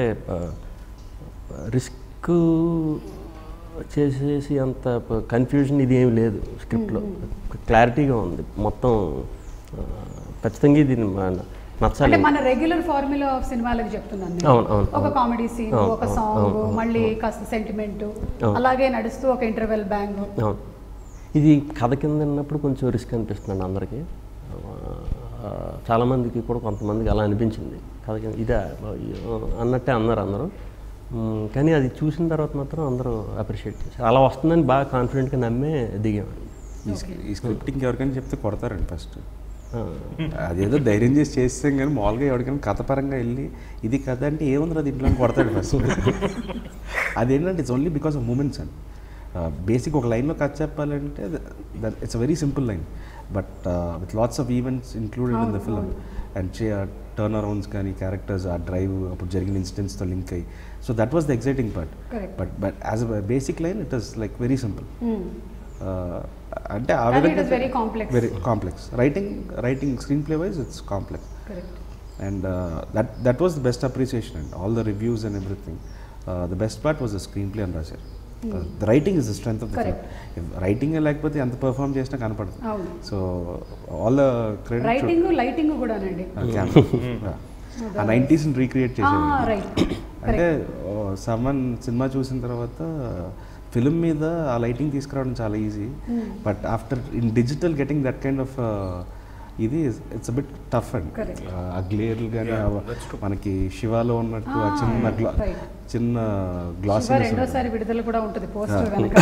రిస్క్ చేసేసి అంత కన్ఫ్యూజన్ ఇది ఏమి లేదు స్క్రిప్ట్లో క్లారిటీగా ఉంది మొత్తం ఆ, ఖచ్చితంగా ఇది మన- అంటే నచ్చాలి మన రెగ్యులర్ ఫార్ములా ఆఫ్ సినిమాలకు చెప్తున్నాను నేను. అవును, అవును, ఒక అవును. కామెడీ సీన్ అవును, ఒక అవును, సాంగ్ అవును, అవును, మళ్ళీ కాస్త సెంటిమెంట్ అవును. అలాగే నడుస్తూ ఒక ఇంటర్వెల్ బ్యాంగ్ అవును ఇది కథ కింద ఉన్నప్పుడు కొంచెం రిస్క్ అనిపిస్తుంది అందరికీ ఆ, చాలామందికి కూడా కొంతమందికి అలా అనిపించింది కథ కింద ఇదే అయ్యో అన్నట్టే అన్నారు అందరూ మ్, కానీ అది చూసిన తర్వాత మాత్రం అందరూ అప్రిషియేట్ చేశారు అలా వస్తుందని బాగా కాన్ఫిడెంట్గా నమ్మే దిగామండి ఈ స్క్రి- ఈ స్క్రిప్టింగ్ ఎవరికైనా చెప్తే కొడతారండి ఫస్ట్ ఆ, అదేదో ధైర్యం చేసి చేస్తాం కానీ మామూలుగా ఎవరికైనా కథపరంగా వెళ్ళి ఇది కథ అంటే ఏముంది అది ఇంట్లో కొడతాడు ఫస్ట్ అదేంటంటే it's only because of moments and basic ఒక లైన్లో కథ చెప్పాలంటే it's a very simple line but with lots of events included in the film and turn arounds కానీ క్యారెక్టర్స్ ఆ డ్రైవ్ అప్పుడు జరిగిన ఇన్సిడెంట్స్తో లింక్ అయ్యి so that was the exciting part Correct. But but as a basic line it is like very simple అంటే ఆ కానీ it విధంగా is very complex. Very complex writing writing screenplay wise it's complex correct and that that was the best appreciation and all the reviews and everything the best part was the screenplay అని రాశారు the writing is the strength of the Correct. Writing లేకపోతే ఎంత perform చేసినా కనపడదు అవును so all the credit writing lighting కూడానండి ఆ నైంటీస్ని రీక్రియేట్ చేశారు రైట్ అంటే సమ్మన్ సినిమా చూసిన తర్వాత ఫిల్మ్ మీద ఆ లైటింగ్ తీసుకురావడం చాలా easy but after in digital getting that kind of ఇది it's bit tough and Correct. ఆ గ్లేర్లు కానీ మనకి శివాలో ఉన్నట్టు ఆ చిన్న గ్లా right. చిన్న గ్లాస్ శివ రెండోసారి విడుదల కూడా ఉంటుంది పోస్టర్ వెనక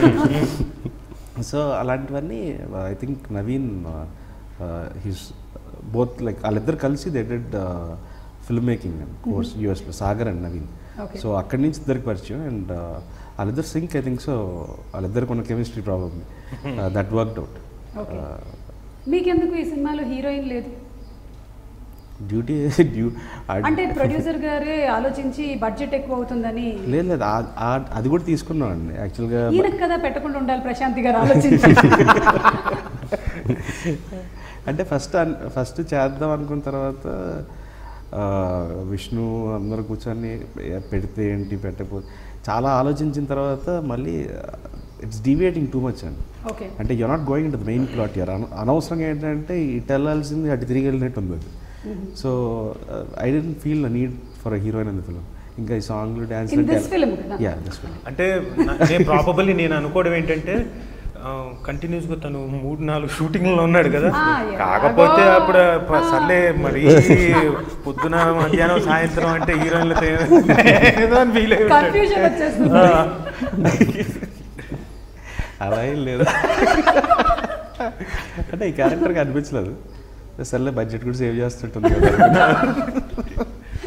సో అలాంటివన్నీ I think Naveen his both like వాళ్ళిద్దరు కలిసి they did film making course యూఎస్లో Sagar and Naveen Okay. So అక్కడి నుంచి ఇద్దరికి పరిచయం అండ్ వాళ్ళిద్దరు సింక్ ఐ థింక్ సో వాళ్ళిద్దరికి ఉన్న chemistry problem that worked out okay మీకెందుకు ఈ సినిమాలో హీరోయిన్ లేదు డ్యూటీ డ్యూ అంటే ప్రొడ్యూసర్ గారే ఆలోచించి బడ్జెట్ ఎక్కువ అవుతుందని లేదు లేదు ఆ- ఆ- అది కూడా తీసుకున్నాం అండి యాక్చువల్గా ఈయనకు కదా పెట్టకుండా ఉండాలి ప్రశాంతి గారు ఆలోచించి అంటే ఫస్ట్ అన్- ఫస్ట్ చేద్దాం అనుకున్న తర్వాత ఆ, విష్ణు అందరూ కూర్చొని ఏ- పెడితే ఏంటి పెట్టకపోతే చాలా ఆలోచించిన తర్వాత మళ్ళీ ఇట్స్ డివియేటింగ్ టూ మచ్ అండి ఓకే అంటే you not going to the main plot year అనవసరంగా ఏంటంటే ఇటు వెళ్ళాల్సింది అటు తిరిగి వెళ్ళినట్టు ఉంది అది so I didn't feel the need for a heroine in the film ఇంకా ఈ సాంగ్లు డ్యాన్స్ ఇన్ దిస్ ఫిల్మ్ కదా యా దిస్ ఫిల్మ్ అంటే నా- నేను ప్రాబబల్లీ నేను అనుకోవడం ఏంటంటే కంటిన్యూస్గా తను మూడు నాలుగు షూటింగ్లో ఉన్నాడు కదా ఆ, yeah. కాకపోతే అగో. అప్పుడు ప- సర్లే మరి పొద్దున మధ్యాహ్నం సాయంత్రం అంటే హీరోయిన్లతో ఏదో అని ఫీల్ అయి ఉంటాడు. కన్ఫ్యూజన్ వచ్చేస్తుంది ఆ. అలా ఏం లేదు అంటే ఈ క్యారెక్టర్కి అనిపించలేదు సర్లే బడ్జెట్ కూడా సేవ్ చేస్తుంటుంది కదా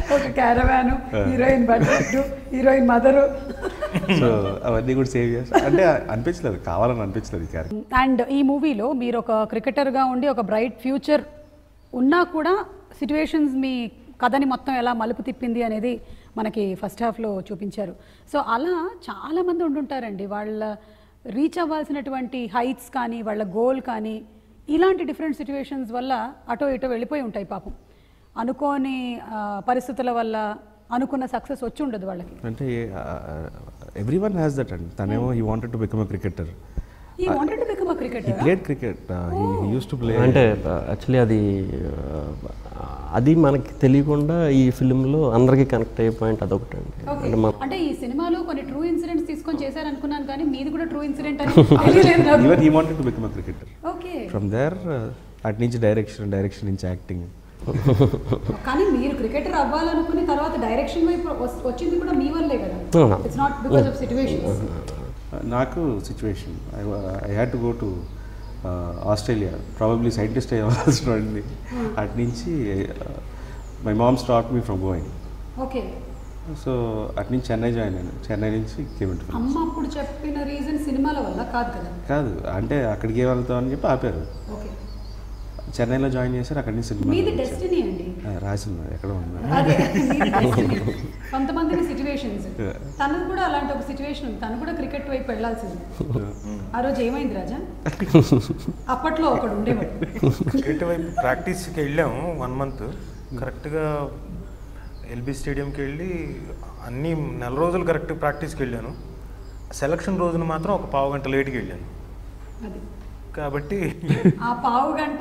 ఒక caravan heroine budget heroine mother so అవన్నీ కూడా సేవ్ చేస్తా అంటే అనిపించలేదు కావాలని అనిపించలేదు ఈ క్యారెక్టర్ అండ్ ఈ మూవీలో మీరు ఒక క్రికెటర్గా ఉండి ఒక బ్రైట్ ఫ్యూచర్ ఉన్నా కూడా సిచ్యువేషన్స్ మీ కథని మొత్తం ఎలా మలుపు తిప్పింది అనేది మనకి ఫస్ట్ హాఫ్లో చూపించారు సో అలా చాలామంది ఉండుంటారండి వాళ్ళ రీచ్ అవ్వాల్సినటువంటి హైట్స్ కానీ వాళ్ళ గోల్ కానీ ఇలాంటి డిఫరెంట్ సిచ్యువేషన్స్ వల్ల అటో ఇటో వెళ్ళిపోయి ఉంటాయి పాపం అనుకోని ఆ, పరిస్థితుల వల్ల అనుకున్న సక్సెస్ వచ్చి ఉండదు వాళ్ళకి అంటే ఎవ్రీ వన్ హ్యాస్ దట్ అండి తనేమో he wanted to become a cricketer he wanted to become a he cricketer played cricket he used to play అంటే యాక్చువల్లీ అది ఆ, అది మనకి తెలియకుండా ఈ ఫిలింలో అందరికీ కనెక్ట్ అయ్యే పాయింట్ అదొకటి అండి ఓకే అంటే మన అంటే ఈ సినిమాలో కొన్ని ట్రూ ఇన్సిడెంట్స్ తీసుకొని చేశారు అనుకున్నాను కానీ మీది కూడా ట్రూ ఇన్సిడెంట్ అని తెలియలేదు నాకు. Even he wanted to become a cricketer okay from there అటు నుంచి డైరెక్షన్ డైరెక్షన్ నుంచి యాక్టింగ్ కానీ మీరు క్రికెటర్ అవ్వాలనుకుని తర్వాత డైరెక్షన్ వైపు వస్- వచ్చింది కూడా మీ వల్లే కదా అవునా. It's not because of situations నాకు situation I had to go to Australia probably scientist అవ్వాల్సిన వాడిని అటు నుంచి my mom stop me from going okay so అటు నుంచి చెన్నై జాయిన్ అయ్యాను చెన్నై నుంచి కేమెంట్ అమ్మ అప్పుడు చెప్పిన రీజన్ సినిమాల వల్ల కాదు కదా కాదు అంటే అక్కడికి ఏం వెళ్తాం అని చెప్పి ఆపారు ఓకే చెన్నైలో జాయిన్ చేశారు అక్కడి నుంచి సినిమా మీది డెస్టినీ అండి రాసింది ఎక్కడ ఉన్నా అదే మీది destiny. కొంతమందిని సిచ్యువేషన్స్ తనది కూడా అలాంటి ఒక సిచ్యువేషన్ ఉంది తను కూడా క్రికెట్ వైపు వెళ్ళాల్సింది ఆ రోజు ఏమైంది రాజా అప్పట్లో ఒకడు ఉండేవాడు క్రికెట్ వైపు ప్రాక్టీస్కి వెళ్ళాము వన్ మంత్ కరెక్ట్గా ఎల్బీ స్టేడియంకి వెళ్ళి అన్ని నెల రోజులు కరెక్ట్ ప్రాక్టీస్కి వెళ్ళాను సెలక్షన్ రోజున మాత్రం ఒక పావు గంట లేట్కి వెళ్ళాను అది కాబట్టి ఆ పావు గంట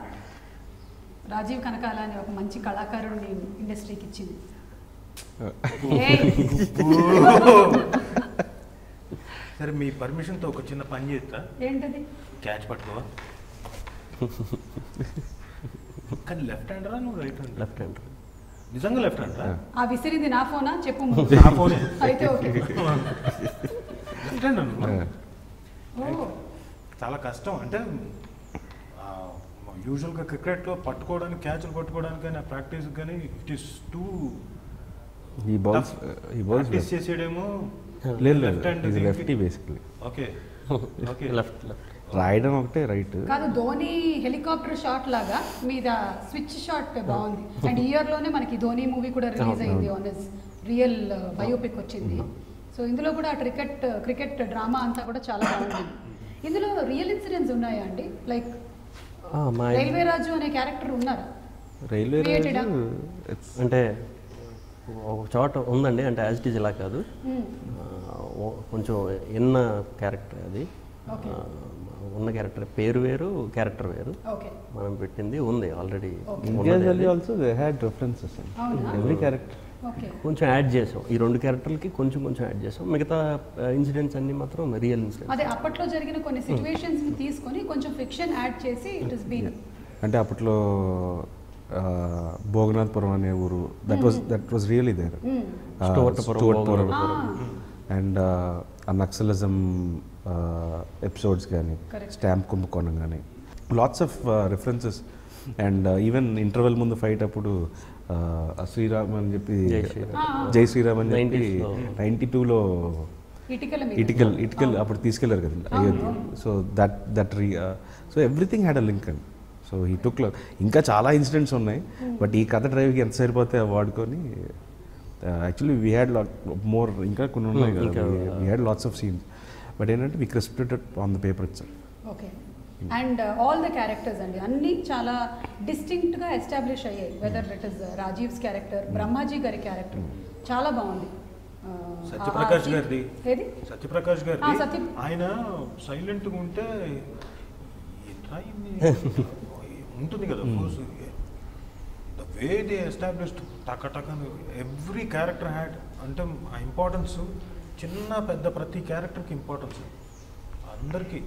రాజీవ్ కనకాల అనే ఒక మంచి కళాకారుడిని ఇండస్ట్రీకి ఇచ్చింది ఏయ్, సరే మీ పర్మిషన్తో ఒక చిన్న పని చేస్తా ఏంటది క్యాచ్ పట్టుకోవా కానీ లెఫ్ట్ హ్యాండరా నువ్వు రైట్ హ్యాండ్ లెఫ్ట్ హ్యాండ్ నిజంగా లెఫ్ట్ హ్యాండరా ఆ విసిరింది నా ఫోనా చెప్పు నా ఫోనే అయితే ఓకే లెఫ్ట్ హ్యాండ్ ఓ చాలా కష్టం అంటే యూజువల్గా క్రికెట్లో పట్టుకోవడానికి క్యాచ్లు పట్టుకోవడానికి కానీ ప్రాక్టీస్ కానీ ఇట్ ఈస్ టూ ఈ బాల్స్ ఈ బాల్స్ ప్రాక్టీస్ చేసేయడేమో లేదు left hand లేదు ఇది దీనికి- lefty basically okay okay left left రాయడం ఒకటే రైట్ కాదు ధోని హెలికాప్టర్ షాట్ లాగా మీద స్విచ్ షాట్ బాగుంది అండ్ ఇయర్ లోనే మనకి ధోని మూవీ కూడా రిలీజ్ అయింది ఆన్ ఇస్ రియల్ బయోపిక్ వచ్చింది సో ఇందులో కూడా క్రికెట్ క్రికెట్ డ్రామా అంతా కూడా చాలా బాగుంటుంది ఇందులో రియల్ ఇన్సిడెంట్స్ ఉన్నాయా అండి లైక్ మా రైల్వే రాజు అనే క్యారెక్టర్ ఉన్నారా రైల్వే Created ఆ? అంటే ఒక చోట ఉందండి అంటే యాజ్ ఇట్ ఈజ్ ఇలా కాదు Hmm. ఆ, ఓ- కొంచెం ఎన్న క్యారెక్టర్ అది Okay. ఆ, ఉన్న క్యారెక్టర్ పేరు వేరు క్యారెక్టర్ వేరు ఓకే మనం పెట్టింది ఉంది already India's also they had references అవునా? ఎవ్రీ క్యారెక్టర్ ఓకే కొంచెం యాడ్ చేసాం ఈ రెండు క్యారెక్టర్లకి కొంచెం కొంచెం యాడ్ చేసాం మిగతా ఇన్సిడెంట్స్ అన్ని మాత్రం రియల్ ఇన్సిడెంట్స్ అదే అప్పట్లో జరిగిన కొన్ని సిచ్యువేషన్స్ ని తీసుకొని కొంచెం ఫిక్షన్ యాడ్ చేసి ఇట్ ఇస్ బీన్ అంటే అప్పట్లో ఆ, భోగనాథ్పురం అనే ఊరు that was that was really there Stuartpuram, Bhoganathpuram. And ఆ నక్సలిజం ఎపిసోడ్స్ కానీ Correct. స్టాంప్ కుంభకోణం కానీ lots of references and even interval ముందు ఫైట్ అప్పుడు ఆ, ఆ శ్రీరామ్ అని చెప్పి జై శ్రీరామ్. జై శ్రీరామ్ అని చెప్పి 90s లో. నైంటీ టూలో ఇటుకల మీద ఇటుకల్ ఇటుకల్ అప్పుడు తీసుకెళ్లారు కదండి అయోధ్య సో దట్ దట్ రీ so everything had a link అండి సో ఈ టుక్ ఇంకా చాలా ఇన్సిడెంట్స్ ఉన్నాయి బట్ ఈ కథ డ్రైవ్కి ఎంత సరిపోతే అవి వాడుకొని actually we had lot more ఇంకా కొన్ని ఉన్నాయి Hmm, ఇంకా, కదా we had lots of scenes but ఏంటంటే we scripted on the paper it's okay and all the characters అండి అన్నీ చాలా డిస్టింక్ట్గా ఎస్టాబ్లిష్ అయ్యాయి whether it is Rajeev's character Brahmaji గారి క్యారెక్టర్ చాలా బాగుంది ఆ, సత్యప్రకాష్ ఆ- గారిది ఏది సత్యప్రకాష్ ఆ, గారి సత్య- ఆయన సైలెంట్గా ఉంటే ఏంట్రా ఇది? ఉంటుంది కదా ద వే దే ఎస్టాబ్లిష్డ్ టక టక ఎవ్రీ క్యారెక్టర్ హ్యాడ్ అంటే ఆ ఇంపార్టెన్స్ చిన్న పెద్ద ప్రతి క్యారెక్టర్కి ఇంపార్టెన్స్ అందరికీ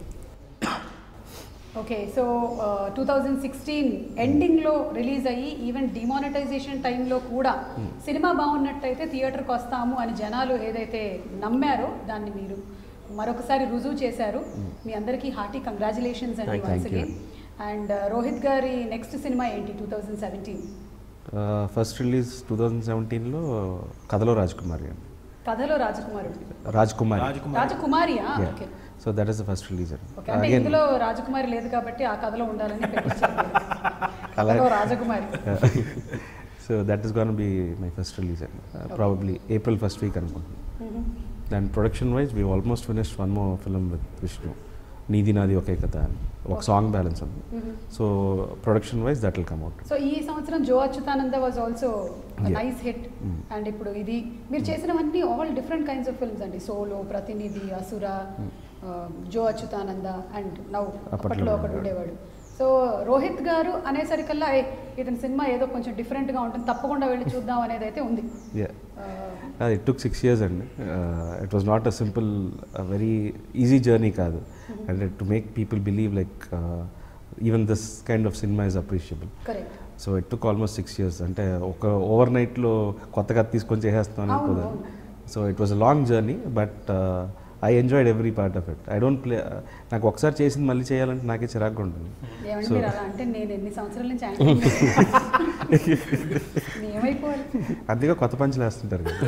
okay so two thousand sixteen ఎండింగ్లో రిలీజ్ అయ్యి ఈవెన్ డిమానిటైజేషన్ టైంలో కూడా సినిమా బాగున్నట్టయితే థియేటర్కి వస్తాము అని జనాలు ఏదైతే నమ్మారో దాన్ని మీరు మరొకసారి రుజువు చేశారు మీ అందరికీ హార్టీ కంగ్రాచులేషన్స్ అండి Thank- once thank you. Again and Rohit గారి నెక్స్ట్ సినిమా ఏంటి two thousand seventeen first release two thousand సెవెంటీన్లో కథలో రాజ్కుమారి అండి కథలో రాజకుమారుడు రాజ్కుమారి రాజకుమారియా okay so that is the first release okay అంటే అండి ఇందులో రాజకుమారి లేదు కాబట్టి ఆ కథలో ఉండాలని పెట్టించారు మీరు. అలా- Kathalo Rajakumari so that is gonna be my first release అండి ప్రాబబ్లీ ఏప్రిల్ ఫస్ట్ వీక్ అనుకుంటున్నాను దాని production wise we almost finish one more film with Vishnu Needi Naadi Oke Katha అని ఒక సాంగ్ బ్యాలెన్స్ ఉంది so production wise that will come out so ఈ సంవత్సరం Jyo Achyutananda was also Yeah. Nice hit and ఇప్పుడు ఇది మీరు చేసినవన్నీ all different kinds of films అండి సోలో ప్రతినిధి అసుర జో అచ్యుతానంద అండ్ నౌ అప్పట్లో అప్పట్లో ఒకడు ఉండేవాడు సో రోహిత్ గారు అనేసరికల్లా "ఏ, ఇతని సినిమా ఏదో కొంచెం డిఫరెంట్గా ఉంటుంది తప్పకుండా వెళ్ళి చూద్దాం అనేది అయితే ఉంది Uh, it took six years అండి it was not a simple very easy journey కాదు and to make people believe like even this kind of సినిమా is appreciable correct so it took almost six years అంటే ఒక over నైట్లో కొత్తగా తీసుకొని చేసేస్తాం అవును, అనుకోదు అవును. So it was a long journey but I enjoyed every part of it I don't play నాకు ఒకసారి చేసింది మళ్ళీ చేయాలంటే నాకే చిరాకుగా ఉంటుంది ఏమండి So- మీరు అలా అంటే నేను ఎన్ని సంవత్సరాల నుంచి యాక్టింగ్ చేస్తున్నాను. ఏమైపోవాలి అందుకే కొత్త పంచులు వేస్తుంటారు కదా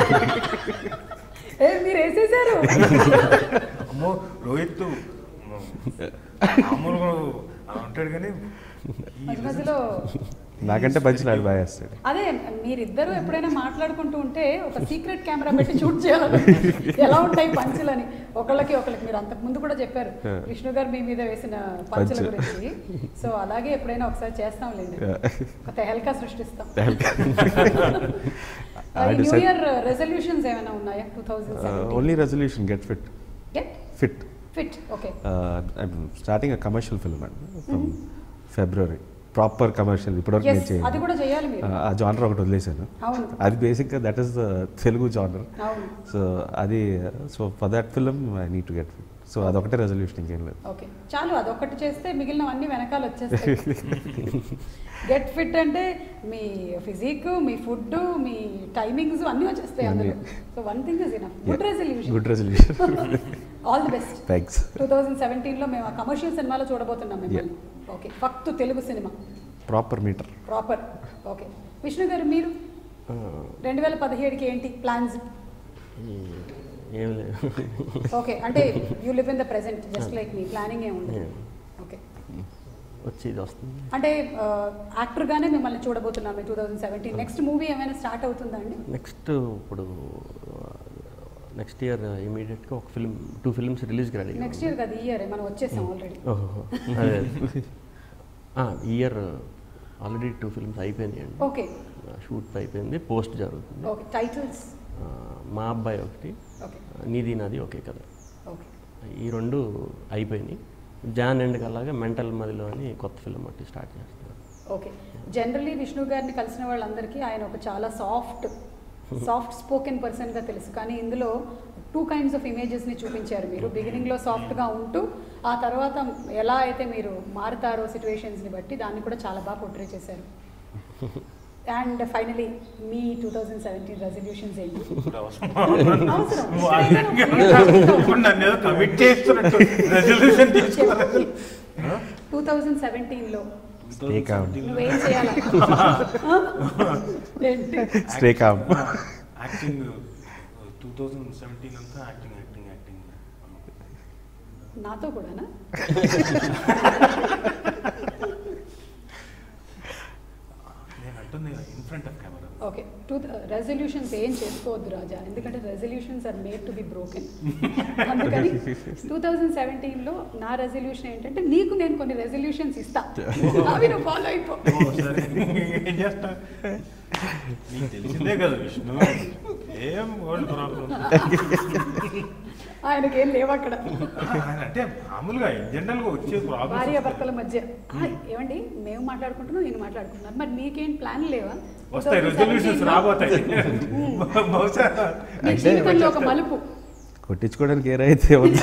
ఏ మీరు వేసేసారు అమ్మో రోహిత్ మామూలుగా అలా ఉంటాడు కానీ మధ్య మధ్యలో నాకంటే పంచులు ఆడు బాగా వేస్తాడు అదే మీరిద్దరూ ఎప్పుడైనా మాట్లాడుకుంటూ ఉంటే ఒక సీక్రెట్ కెమెరా పెట్టి షూట్ చేయాలి ఎలా ఉంటాయి పంచులని ఒకళ్ళకి ఒకళ్ళకి మీరు అంతకు ముందు కూడా చెప్పారు Yeah. విష్ణు గారు మీ మీద వేసిన పంచుల పంచు. గురించి సో అలాగే ఎప్పుడైనా ఒకసారి చేస్తాంలేండి ఒక తెహల్కా సృష్టిస్తాం I new decide- year resolutions ఏమైనా ఉన్నాయా two thousand only resolution get fit get fit fit okay I'm starting a commercial film అండి ఫ్రమ్ ఫిబ్రవరి ప్రాపర్ కమర్షియల్ ఇప్పటివరకు ఎస్ నేను చేయను అది కూడా చేయాలి మీరు ఆ జానర్ ఒకటి వదిలేశాను అవును అది బేసిక్గా that is the Telugu genre అవును సో అది so for that film I need to get fit so అదొకటే రెజల్యూషన్ ఇంకేం లేదు ఓకే చాలు అదొకటి చేస్తే మిగిలినవన్నీ వెనకాల వచ్చేస్తాయి గెట్ ఫిట్ అంటే మీ ఫిజిక్ మీ ఫుడ్ మీ టైమింగ్స్ అన్నీ వచ్చేస్తాయి అందులో so one thing is enough good resolution good resolution all the best thanks two thousand సెవెంటీన్లో మేము ఆ కమర్షియల్ సినిమాలో చూడబోతున్నాం మిమ్మల్ని ఓకే ఫక్తు తెలుగు సినిమా proper meter proper okay Vishnu గారు మీరు రెండు వేల పదిహేడుకి ఏంటి ప్లాన్స్ ఏం లేదు ఓకే అంటే you live in the present just like మీ ప్లానింగ్ ఏమి ఉండదు ఓకే వచ్చి ఇది వస్తుంది అంటే యాక్టర్గానే మిమ్మల్ని చూడబోతున్నాం two thousand seventeen next movie ఏమైనా స్టార్ట్ అవుతుందా అండి నెక్స్ట్ ఇప్పుడు నెక్స్ట్ ఇయర్ ఇమీడియట్గా ఒక ఫిల్మ్ టూ ఫిల్మ్స్ రిలీజ్కి రెడీ నెక్స్ట్ ఇయర్ కదా ఈ ఇయర్ మనం వచ్చేసాం ఆల్రెడీ ఓహో అదే ఈ ఇయర్ ఆల్రెడీ టూ ఫిల్మ్స్ అయిపోయినాయండి ఓకే షూట్ అయిపోయింది పోస్ట్ జరుగుతుంది ఓకే టైటిల్స్ ఆ, మా అబ్బాయి ఒకటి ఓకే నీది నాది ఒకే కదా ఓకే ఈ రెండు అయిపోయినాయి జాన్ ఎండ్కి అలాగే మెంటల్ మదిలో అని కొత్త ఫిల్మ్ ఒకటి స్టార్ట్ చేస్తున్నాను ఓకే జనరల్లీ విష్ణు గారిని కలిసిన వాళ్ళందరికీ ఆయన ఒక చాలా సాఫ్ట్ సాఫ్ట్ స్పోకెన్ పర్సన్గా తెలుసు కానీ ఇందులో టూ కైండ్స్ ఆఫ్ ఇమేజెస్ని చూపించారు మీరు బిగినింగ్లో సాఫ్ట్గా ఉంటూ ఆ తర్వాత ఎలా అయితే మీరు మారుతారో సిచ్యువేషన్స్ని బట్టి దాన్ని కూడా చాలా బాగా పోర్ట్రే చేశారు అండ్ ఫైనలీ మీ టూ థౌజండ్ సెవెంటీన్ రెజల్యూషన్స్ ఏంటి ఇప్పుడు అవసరం. అవసరం. నువ్వు ఇప్పుడు నన్ను ఏదో కమిట్ చేస్తున్నట్టు రెజల్యూషన్ తీసుకోవాలి టూ థౌజండ్ సెవెంటీన్లో Stay calm. నువ్వేం చేయాలి ఏంటి stay calm acting two thousand seventeen అంతా యాక్టింగ్ యాక్టింగ్ యాక్టింగ్ నాతో కూడానా నేను అంటుంది in front of camera okay two resolutions ఏం చేసుకోవద్దు రాజా ఎందుకంటే resolutions are made to be broken అందుకని టూ థౌజండ్ సెవెంటీన్లో నా రెజల్యూషన్ ఏంటంటే నీకు నేను కొన్ని రెజల్యూషన్స్ ఇస్తా అవి నువ్వు ఫాలో అయిపో ఓ, సరే ఏం చేస్తా నీకు తెలిసిందే కదా విష్ణు ఏం ఓల్డ్ ప్రాబ్లం ఆయనకి ఏం లేవు అక్కడ అంటే మామూలుగా ఇన్ జనరల్గా వచ్చే భార్య ప్రాబ్లమ్ భర్తల మధ్య ఆ, ఏమండి మేము మాట్లాడుకుంటున్నాం నేను మాట్లాడుకుంటున్నాను మరి మీకేం ప్లాన్ లేవా వస్తాయి రెజల్యూషన్స్ 2017 లో రాబోతాయి బహుశా మీ అంటే జీవితంలో ఒక మలుపు కొట్టించుకోవడానికి ఏ రైతే ఉంది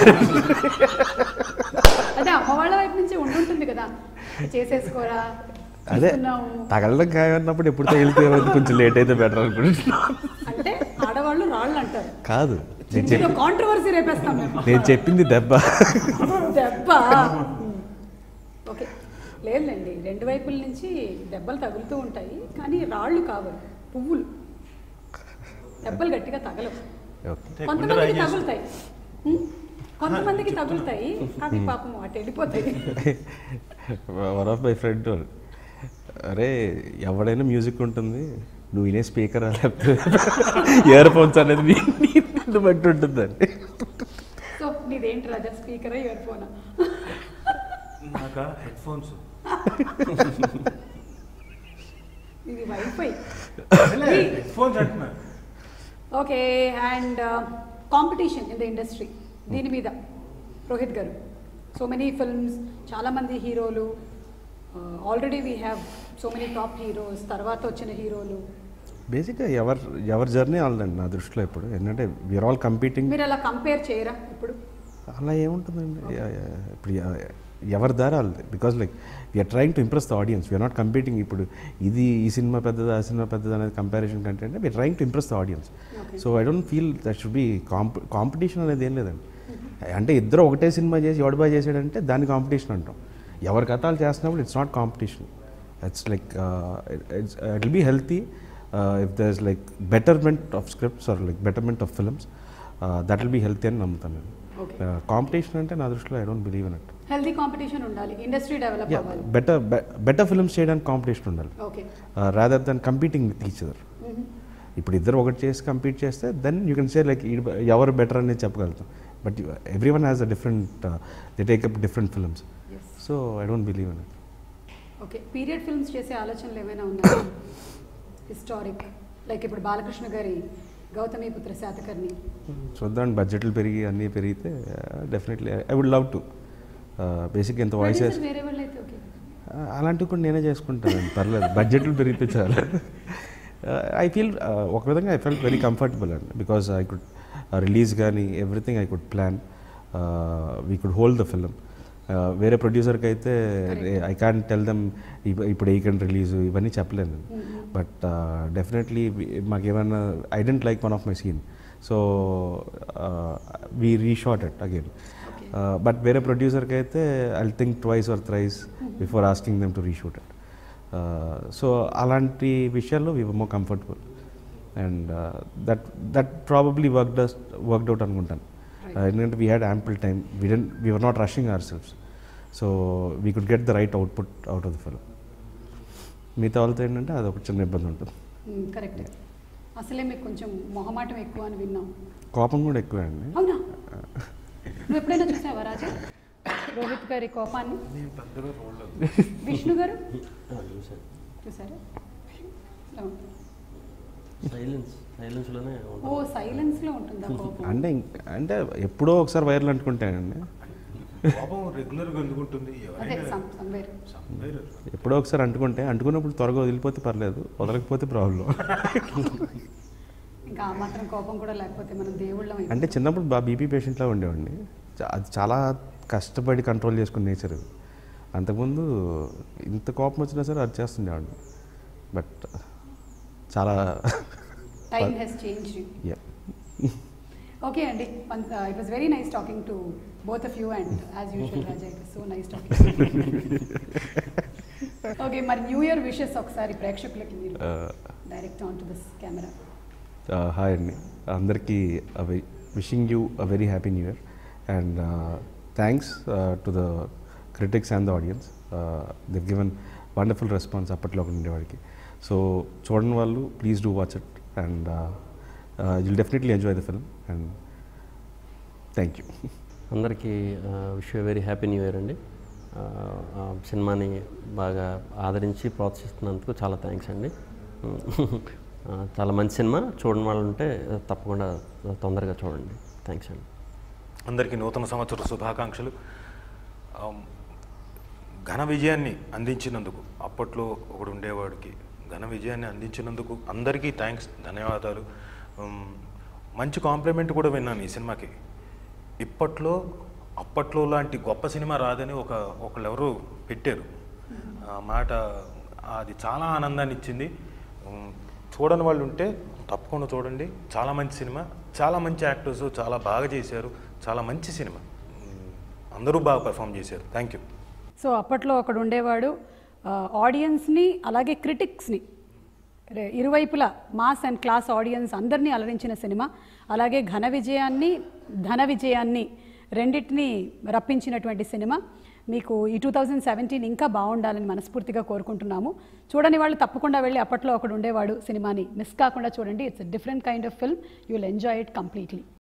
అదే అమ్మ వాళ్ళ వైపు నుంచి ఉండుంటుంది కదా చేసేసుకోరా అదే ఇస్తున్నాము. తగలడం ఖాయమన్నప్పుడు ఎప్పుడు తగిలితే ఏమైంది? కొంచెం లేట్ అయితే బెటర్ అనుకుంటున్నా అంటే ఆడవాళ్ళు రాళ్ళు అంటారు కాదు నేను చెప్పి కాంట్రవర్సీ రేపేస్తాం మేము నేను చెప్పింది దెబ్బ దెబ్బ ఓకే లేదులేండి రెండు వైపుల నుంచి దెబ్బలు తగులుతూ ఉంటాయి కానీ రాళ్ళు కావు పువ్వులు దెబ్బలు గట్టిగా తగలవు ఓకే కొంతమందికి తగులుతాయి ఉం? కొంతమందికి తగులుతాయి అవి పాపం అటు వెళ్ళిపోతాయి వన్ ఆఫ్ మై ఫ్రెండ్ అరే ఎవడైనా మ్యూజిక్ ఉంటుంది నువ్వు వినే స్పీకర్ లేకపోతే ఇయర్ ఫోన్స్ అనేది నీ నీ బట్టి ఉంటుందండి సో నీదేంటి రాజా స్పీకరా ఇయర్ ఫోనా నాకు హెడ్ ఫోన్స్ ఇది వైఫై హెడ్ ఫోన్స్ అంటున్నా okay and competition in the industry దీని మీద రోహిత్ గారు సో మెనీ ఫిల్మ్స్ చాలామంది హీరోలు already we have so many top heroes తర్వాత వచ్చిన హీరోలు బేసిక్గా ఎవరు ఎవరి జర్నీ వాళ్ళండి నా దృష్టిలో ఇప్పుడు ఏంటంటే వీఆర్ ఆల్ కంపీటింగ్ మీరు అలా కంపేర్ చేయరా ఇప్పుడు అలా ఏముంటుందండి యా- యా- ఇప్పుడు యా- ఎవరి దారి వాళ్ళది because like we are trying to impress the audience we are not competing ఇప్పుడు ఇది ఈ సినిమా పెద్దదా ఆ సినిమా పెద్దదా అనేది కంపారిజన్ కంటే అంటే we are trying to impress the audience Okay. So I don't feel that should be కాంప కాంపిటీషన్ అనేది ఏం లేదండి అంటే ఇద్దరు ఒకటే సినిమా చేసి ఎవడు బాగా చేసాడంటే దాన్ని కాంపిటీషన్ అంటాం ఎవరి కథాలు చేస్తున్నప్పుడు it's not competition it's like it's it will be healthy if there is like betterment of scripts or like betterment of films that will be healthy అని నమ్ముతాను నేను ఓకే కాంపిటీషన్ అంటే నా దృష్టిలో I don't believe in it healthy competition ఉండాలి industry develop అవ్వాలి better better films చేయడానికి competition ఉండాలి okay rather than competing with each other ఇప్పుడు ఇద్దరు ఒకటి చేసి కంపీట్ చేస్తే then you can say like ఎవరు బెటర్ అనేది చెప్పగలుగుతాం but every one has a different they take up different films yes so I don't believe in it okay period films చేసే ఆలోచనలు ఏమైనా ఉన్నాయా హిస్టారిక్ లైక్ ఇప్పుడు బాలకృష్ణ గారి గౌతమి పుత్ర శాతకర్ణి చూద్దాం బడ్జెట్లు పెరిగి అన్నీ పెరిగితే definitely I would love to basic ఎంత వాయిస్ Producers వేరే వాళ్ళు అయితే ఓకే అలాంటివి కూడా నేనే చేసుకుంటాను పర్లేదు బడ్జెట్లు పెరిగితే చాలు ఐ ఫీల్ ఒక విధంగా ఐ ఫెల్ట్ వెరీ కంఫర్టబుల్ అండి బికాస్ ఐ కుడ్ రిలీజ్ కానీ everything I could plan we could hold the film వేరే ప్రొడ్యూసర్కి అయితే ఐ క్యాన్ టెల్ దమ్ ఇప్పుడు ఏ కెన్ రిలీజ్ ఇవన్నీ చెప్పలేను బట్ డెఫినెట్లీ మాకు ఏమైనా I didn't like one of my scene so we reshot it again but వేరే ప్రొడ్యూసర్కి అయితే I think twice or thrice before asking them to reshoot it so అలాంటి విషయాల్లో we more comfortable and that that probably work does worked out అనుకుంటాను Uh, ఎందుకంటే we had ample time we didn't we were not rushing ourselves so we could get the right output out of the film మిగతా వాళ్ళతో ఏంటంటే అది ఒక చిన్న ఇబ్బంది ఉంటుంది కరెక్ట్ అసలే మీకు కొంచెం మొహమాటం ఎక్కువ అని విన్నాం కోపం కూడా ఎక్కువే అండి అవునా నువ్వు ఎప్పుడైనా చూసావా రాజా రోహిత్ గారి కోపాన్ని నేను పెద్దగా రోల్ విష్ణు గారు చూసారా సైలెన్స్ సైలెన్స్లోనే ఓ సైలెన్స్ లో ఉంటుందా కోపం అంటే ఇంక్- అంటే ఎప్పుడో ఒకసారి వైరల్ అంటుకుంటానండి కోపం రెగ్యులర్గా ఎందుకుంటుంది అదే ఎవరైనా సమ్ సమ్వేర్ somewhere. ఎప్పుడో ఒకసారి అంటుకుంటే అంటుకున్నప్పుడు త్వరగా వదిలిపోతే పర్లేదు వదలకపోతే ప్రాబ్లం ఇంకా ఆ మాత్రం కోపం కూడా లేకపోతే మనం దేవుళ్ళం అంటే చిన్నప్పుడు బా బీపీ పేషెంట్లా ఉండేవాడిని చా- అది చాలా కష్టపడి కంట్రోల్ చేసుకునే నేచర్ అది అంతకుముందు ఇంత కోపం వచ్చినా సరే అది చేస్తుండేవాడిని బట్ చాలా time has change yeah okay అండి it was very nice talking to both of you and as usual Raja it so nice talking okay మరి న్యూ ఇయర్ విషెస్ ఒకసారి ప్రేక్షకులకి మీరు direct on to this camera hi అండి అందరికీ wishing you a very happy new year and thanks to the critics and the audience they've given wonderful response అప్పట్లో ఒక ఉండేవాడికి so చూడని వాళ్ళు please do watch it and you'll definitely enjoy the film and thank you అందరికీ wish very happy new year అండి ఆ, ఆ సినిమాని బాగా ఆదరించి ప్రోత్సహిస్తున్నందుకు చాలా థ్యాంక్స్ అండి ఆ, చాలా మంచి సినిమా చూడని వాళ్ళు ఉంటే తప్పకుండా తొందరగా చూడండి థ్యాంక్స్ అండి అందరికీ నూతన సంవత్సర శుభాకాంక్షలు ఆమ్, ఘన విజయాన్ని అందించినందుకు అప్పట్లో ఒకడు ఉండేవాడికి ఘన విజయాన్ని అందించినందుకు అందరికీ థ్యాంక్స్ ధన్యవాదాలు ఉమ్, మంచి కాంప్లిమెంట్ కూడా విన్నాను ఈ సినిమాకి ఇప్పట్లో అప్పట్లో లాంటి గొప్ప సినిమా రాదని ఒక ఒకళ్ళెవరో పెట్టారు ఆ మాట అది చాలా ఆనందాన్ని ఇచ్చింది ఉమ్, చూడని వాళ్ళు ఉంటే తప్పకుండా చూడండి చాలా మంచి సినిమా చాలా మంచి యాక్టర్స్ చాలా బాగా చేశారు చాలా మంచి సినిమా ఉమ్, అందరూ బాగా పెర్ఫామ్ చేశారు థ్యాంక్ యూ సో అప్పట్లో ఒకడు ఉండేవాడు ఆ, ఆడియన్స్ని అలాగే క్రిటిక్స్ని రే- ఇరువైపులా మాస్ అండ్ క్లాస్ ఆడియన్స్ అందరినీ అలరించిన సినిమా అలాగే ఘన విజయాన్ని ధన విజయాన్ని రెండింటిని రప్పించినటువంటి సినిమా మీకు ఈ టూ థౌజండ్ సెవెంటీన్ ఇంకా బాగుండాలని మనస్ఫూర్తిగా కోరుకుంటున్నాము చూడని వాళ్ళు తప్పకుండా వెళ్ళి అప్పట్లో ఒకడు ఉండేవాడు సినిమాని మిస్ కాకుండా చూడండి it's different kind of film you will enjoy it completely